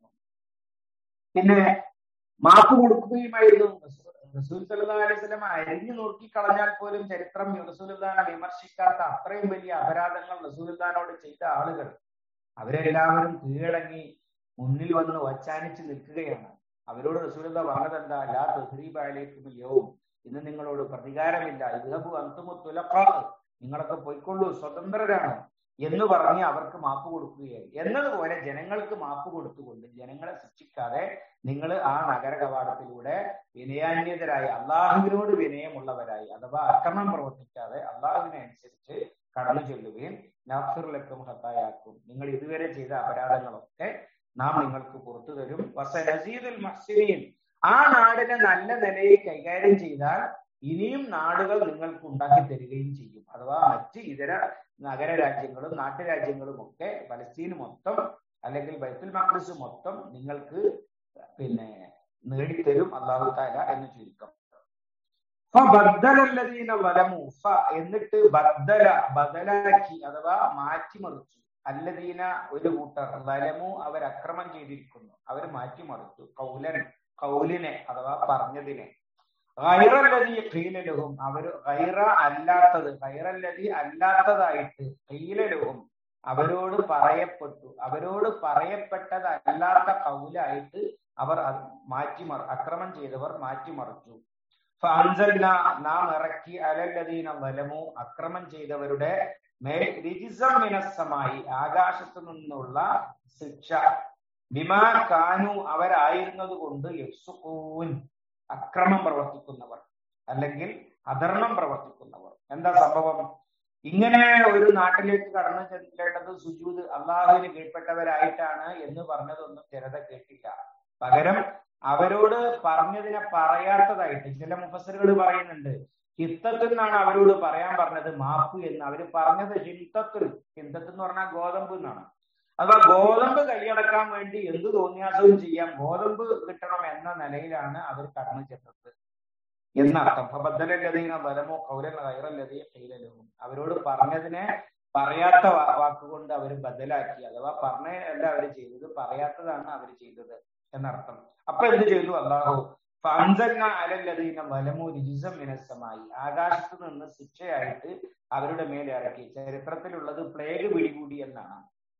Speaker 1: പിന്നെ മാപ്പ് കൊടുക്കുകയുമായിരുന്നു റസൂൽ സല്ലല്ലാഹു അലൈഹി വസല്ലം അരിഞ്ഞു നോക്കി കളഞ്ഞാൽ പോലും ചരിത്രം റസൂലുള്ളാനെ വിമർശിക്കാത്ത അത്രയും വലിയ അപരാധങ്ങൾ റസൂലുള്ളാനോട് ചെയ്ത ആളുകൾ അവരെല്ലാവരും കീഴടങ്ങി മുന്നിൽ വന്ന് വച്ചാനിച്ച് നിൽക്കുകയാണ് അവരോട് റസൂലുള്ള പറഞ്ഞത് എന്താ ലാ തഹ്രീബാലേക്കും യവും ഇന്ന് നിങ്ങളോട് പ്രതികാരമില്ല ഇഹബു അന്തുമുത്തുലഖാ നിങ്ങളൊക്കെ പോയിക്കൊള്ളൂ സ്വതന്ത്രരാണ് എന്ന് പറഞ്ഞ് അവർക്ക് മാപ്പ് കൊടുക്കുകയായി എന്നതുപോലെ ജനങ്ങൾക്ക് മാപ്പ് കൊടുത്തുകൊണ്ട് ജനങ്ങളെ ശിക്ഷിക്കാതെ നിങ്ങൾ ആ നഗര കവാടത്തിലൂടെ വിനയാന്യതരായി അള്ളാഹുവിനോട് വിനയമുള്ളവരായി അഥവാ അക്രമം പ്രവർത്തിക്കാതെ അള്ളാഹുവിനെ അനുസരിച്ച് കടന്നു ചെല്ലുകയും നാഫിറിലക്കും ഹത്തായാക്കും നിങ്ങൾ ഇതുവരെ ചെയ്ത അപരാധങ്ങളൊക്കെ നാം നിങ്ങൾക്ക് പുറത്തു തരും വസനസീദുൽ മഹ്സിനീൻ ആ നാടിനെ നല്ല നിലയിൽ കൈകാര്യം ചെയ്താൽ ഇനിയും നാടുകൾ നിങ്ങൾക്ക് ഉണ്ടാക്കി തരികയും ചെയ്യും അഥവാ മറ്റ് ഇതര നഗര രാജ്യങ്ങളും നാട്ടുരാജ്യങ്ങളും ഒക്കെ പലസ്തീൻ മൊത്തം അല്ലെങ്കിൽ ബൈത്തുൽ മഖ്ദിസ് മൊത്തം നിങ്ങൾക്ക് പിന്നെ നേടിത്തരും അള്ളാഹു താല എന്ന് ചുരുക്കം ബദ്ദലല്ലതീന വലമു ഫ എന്നിട്ട് ബദ്ദല ബദലാക്കി അഥവാ മാറ്റിമറിച്ചു അല്ലദീന ഒരു കൂട്ടർ വലമു അവർ അക്രമം ചെയ്തിരിക്കുന്നു അവർ മാറ്റിമറിച്ചു കൗലൻ കൗലിനെ അഥവാ പറഞ്ഞതിനെ ഗൈറല്ലതി ഖീലലുഹും അവർ ഗൈറ അല്ലാത്തത് ഗൈറല്ലതി അല്ലാത്തതായിട്ട് ഖീലലുഹും അവരോട് പറയപ്പെട്ടു അവരോട് പറയപ്പെട്ടത് അല്ലാത്ത കൗലായിട്ട് അവർ മാറ്റിമറ അക്രമം ചെയ്തവർ മാറ്റിമറിച്ചു ഫാൻസൽന നാം ഇറക്കി അലല്ലദീന വലമു അക്രമം ചെയ്തവരുടെ മേൽ രിജിസം മിനസ്സമായി ആകാശത്തു നിന്നുള്ള ശിക്ഷ ബിമാ കാനു അവരായിരുന്നത് കൊണ്ട് യക്സുക്കൂൻ അക്രമം പ്രവർത്തിക്കുന്നവർ അല്ലെങ്കിൽ അധർമ്മം പ്രവർത്തിക്കുന്നവർ എന്താ സംഭവം ഇങ്ങനെ ഒരു നാട്ടിലേക്ക് കടന്നു ചെല്ലേണ്ടത് സുജൂത് അള്ളാഹുവിന് കീഴ്പ്പെട്ടവരായിട്ടാണ് എന്ന് പറഞ്ഞതൊന്നും ജനത കേട്ടില്ല പകരം അവരോട് പറഞ്ഞതിനെ പറയാത്തതായിട്ട് ചില മുഫസറുകൾ പറയുന്നുണ്ട് ഹിത്തത്തിൽ നിന്നാണ് അവരോട് പറയാൻ പറഞ്ഞത് മാപ്പ് എന്ന് അവര് പറഞ്ഞത് ഹിന്തത്തിൽ ഹിന്തത്തിൽ എന്ന് പറഞ്ഞാൽ ഗോതമ്പ് എന്നാണ് അഥവാ ഗോതമ്പ് കൈയടക്കാൻ വേണ്ടി എന്ത് തോന്നിയാസവും ചെയ്യാം ഗോതമ്പ് കിട്ടണം എന്ന നിലയിലാണ് അവർ കടന്നു ചെന്നത് എന്നർത്ഥം ബദലല്ലതീന ബലമോ കൗലൻ കൈറല്ലതീ കൈലലവും അവരോട് പറഞ്ഞതിനെ പറയാത്ത വാക്കുകൊണ്ട് അവർ ബദലാക്കി അഥവാ പറഞ്ഞതല്ല അവർ ചെയ്തത് പറയാത്തതാണ് അവർ ചെയ്തത് എന്നർത്ഥം അപ്പൊ എന്ത് ചെയ്തു അള്ളാഹു ഫാൻസന്ന അലല്ലതീന വലമു രിജിസം മിനസ്സമായി ആകാശത്ത് നിന്ന് ശിക്ഷയായിട്ട് അവരുടെ മേലെ ഇറക്കി ചരിത്രത്തിലുള്ളത് പ്ലേഗ് പിടികൂടി എന്നാണ്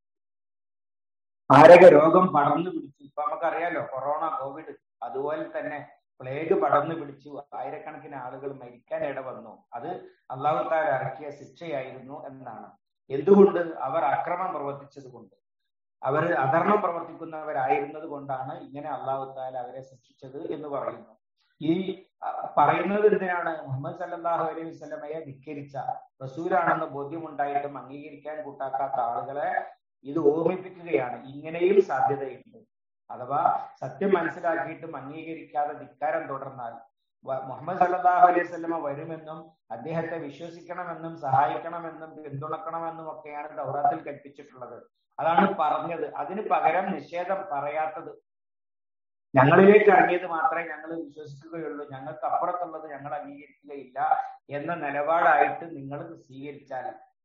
Speaker 1: മാരക രോഗം പടർന്നു പിടിച്ചു ഇപ്പൊ നമുക്കറിയാലോ കൊറോണ കോവിഡ് അതുപോലെ തന്നെ പ്ലേഗ് പടർന്നു പിടിച്ചു ആയിരക്കണക്കിന് ആളുകൾ മരിക്കാൻ ഇട വന്നു അത് അള്ളാഹു താല ഇറക്കിയ ശിക്ഷയായിരുന്നു എന്നാണ് എന്തുകൊണ്ട് അവർ അക്രമം പ്രവർത്തിച്ചത് കൊണ്ട് അവർ അധർമ്മം പ്രവർത്തിക്കുന്നവരായിരുന്നത് കൊണ്ടാണ് ഇങ്ങനെ അള്ളാഹു താല അവരെ ശിക്ഷിച്ചത് എന്ന് പറയുന്നു ഈ പറയുന്നത് എന്തിനാണ് മുഹമ്മദ് സല്ലാഹു അലൈഹി വസ്ലമയെ ധിക്കരിച്ച റസൂലാണെന്ന് ബോധ്യമുണ്ടായിട്ടും അംഗീകരിക്കാൻ കൂട്ടാക്കാത്ത ആളുകളെ ഇത് ഓർമ്മിപ്പിക്കുകയാണ് ഇങ്ങനെയും സാധ്യതയുണ്ട് അഥവാ സത്യം മനസ്സിലാക്കിയിട്ടും അംഗീകരിക്കാതെ ധിക്കാരം തുടർന്നാൽ മുഹമ്മദ് സല്ലാഹു അലൈഹി സ്വലമ വരുമെന്നും അദ്ദേഹത്തെ വിശ്വസിക്കണമെന്നും സഹായിക്കണമെന്നും പിന്തുണക്കണമെന്നും ഒക്കെയാണ് ദൗറാത്തിൽ കൽപ്പിച്ചിട്ടുള്ളത് അതാണ് പറഞ്ഞത് അതിന് പകരം നിഷേധം പറയാത്തത് ഞങ്ങളിലേക്ക് ഇറങ്ങിയത് മാത്രമേ ഞങ്ങൾ വിശ്വസിക്കുകയുള്ളൂ ഞങ്ങൾക്ക് അപ്പുറത്തുള്ളത് ഞങ്ങൾ അംഗീകരിക്കുകയില്ല എന്ന നിലപാടായിട്ട് നിങ്ങൾ സ്വീകരിച്ചാൽ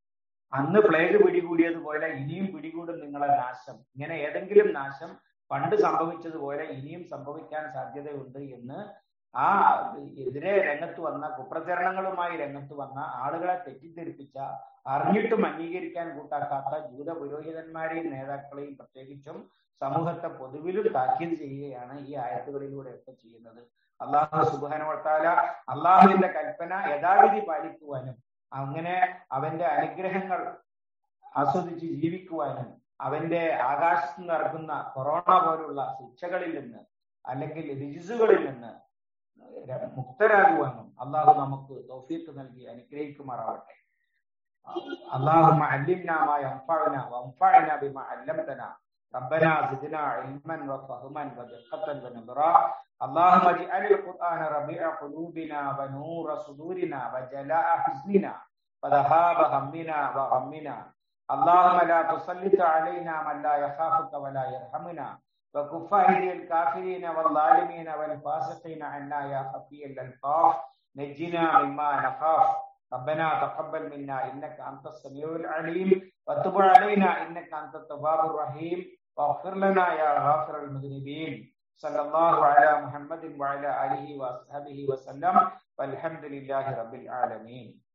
Speaker 1: അന്ന് പ്ലേഗ് പിടികൂടിയതുപോലെ ഇനിയും പിടികൂടും നിങ്ങളെ നാശം ഇങ്ങനെ ഏതെങ്കിലും നാശം പണ്ട് സംഭവിച്ചതുപോലെ ഇനിയും സംഭവിക്കാൻ സാധ്യതയുണ്ട് എന്ന് ആ എതിരെ രംഗത്ത് വന്ന കുപ്രചരണങ്ങളുമായി രംഗത്ത് വന്ന ആളുകളെ തെറ്റിദ്ധരിപ്പിച്ച അറിഞ്ഞിട്ടും അംഗീകരിക്കാൻ കൂട്ടാക്കാത്ത ജൂത പുരോഹിതന്മാരെയും നേതാക്കളെയും പ്രത്യേകിച്ചും സമൂഹത്തെ പൊതുവിലും താക്കീത് ചെയ്യുകയാണ് ഈ ആയത്തുകളിലൂടെ ഒക്കെ ചെയ്യുന്നത് അള്ളാഹു സുബാനവത്താല അള്ളാഹുവിന്റെ കൽപ്പന യഥാവിധി പാലിക്കുവാനും അങ്ങനെ അവന്റെ അനുഗ്രഹങ്ങൾ ആസ്വദിച്ച് ജീവിക്കുവാനും അവന്റെ ആകാശത്ത് നിന്ന് ഇറക്കുന്ന കൊറോണ പോലുള്ള ശിക്ഷകളിൽ നിന്ന് അല്ലെങ്കിൽ രിജിസുകളിൽ നിന്ന് മുക്തരാകുവാനും അള്ളാഹു നമുക്ക് തൗഫീഖ് നൽകി അനുഗ്രഹിക്കുമാറാവട്ടെ اللهم علمنا ما ينفعنا وانفعنا بما علمتنا ربنا زدنا علما وفهما ودقة ونظرا اللهم اجعل القرآن ربيع قلوبنا ونور صدورنا وجلاء حزننا وذهاب همنا وغمنا اللهم لا تسلط علينا من لا يخافك ولا يرحمنا وكف أيدي الكافرين والظالمين والفاسقين عنا يا خفي الألطاف نجنا مما نخاف ربنا تقبل منا انك انت السميع العليم وتب علينا انك انت التواب الرحيم واغفر لنا يا غافر المذنبين صلى الله على محمد وعلى اله واصحابه وسلم والحمد لله رب العالمين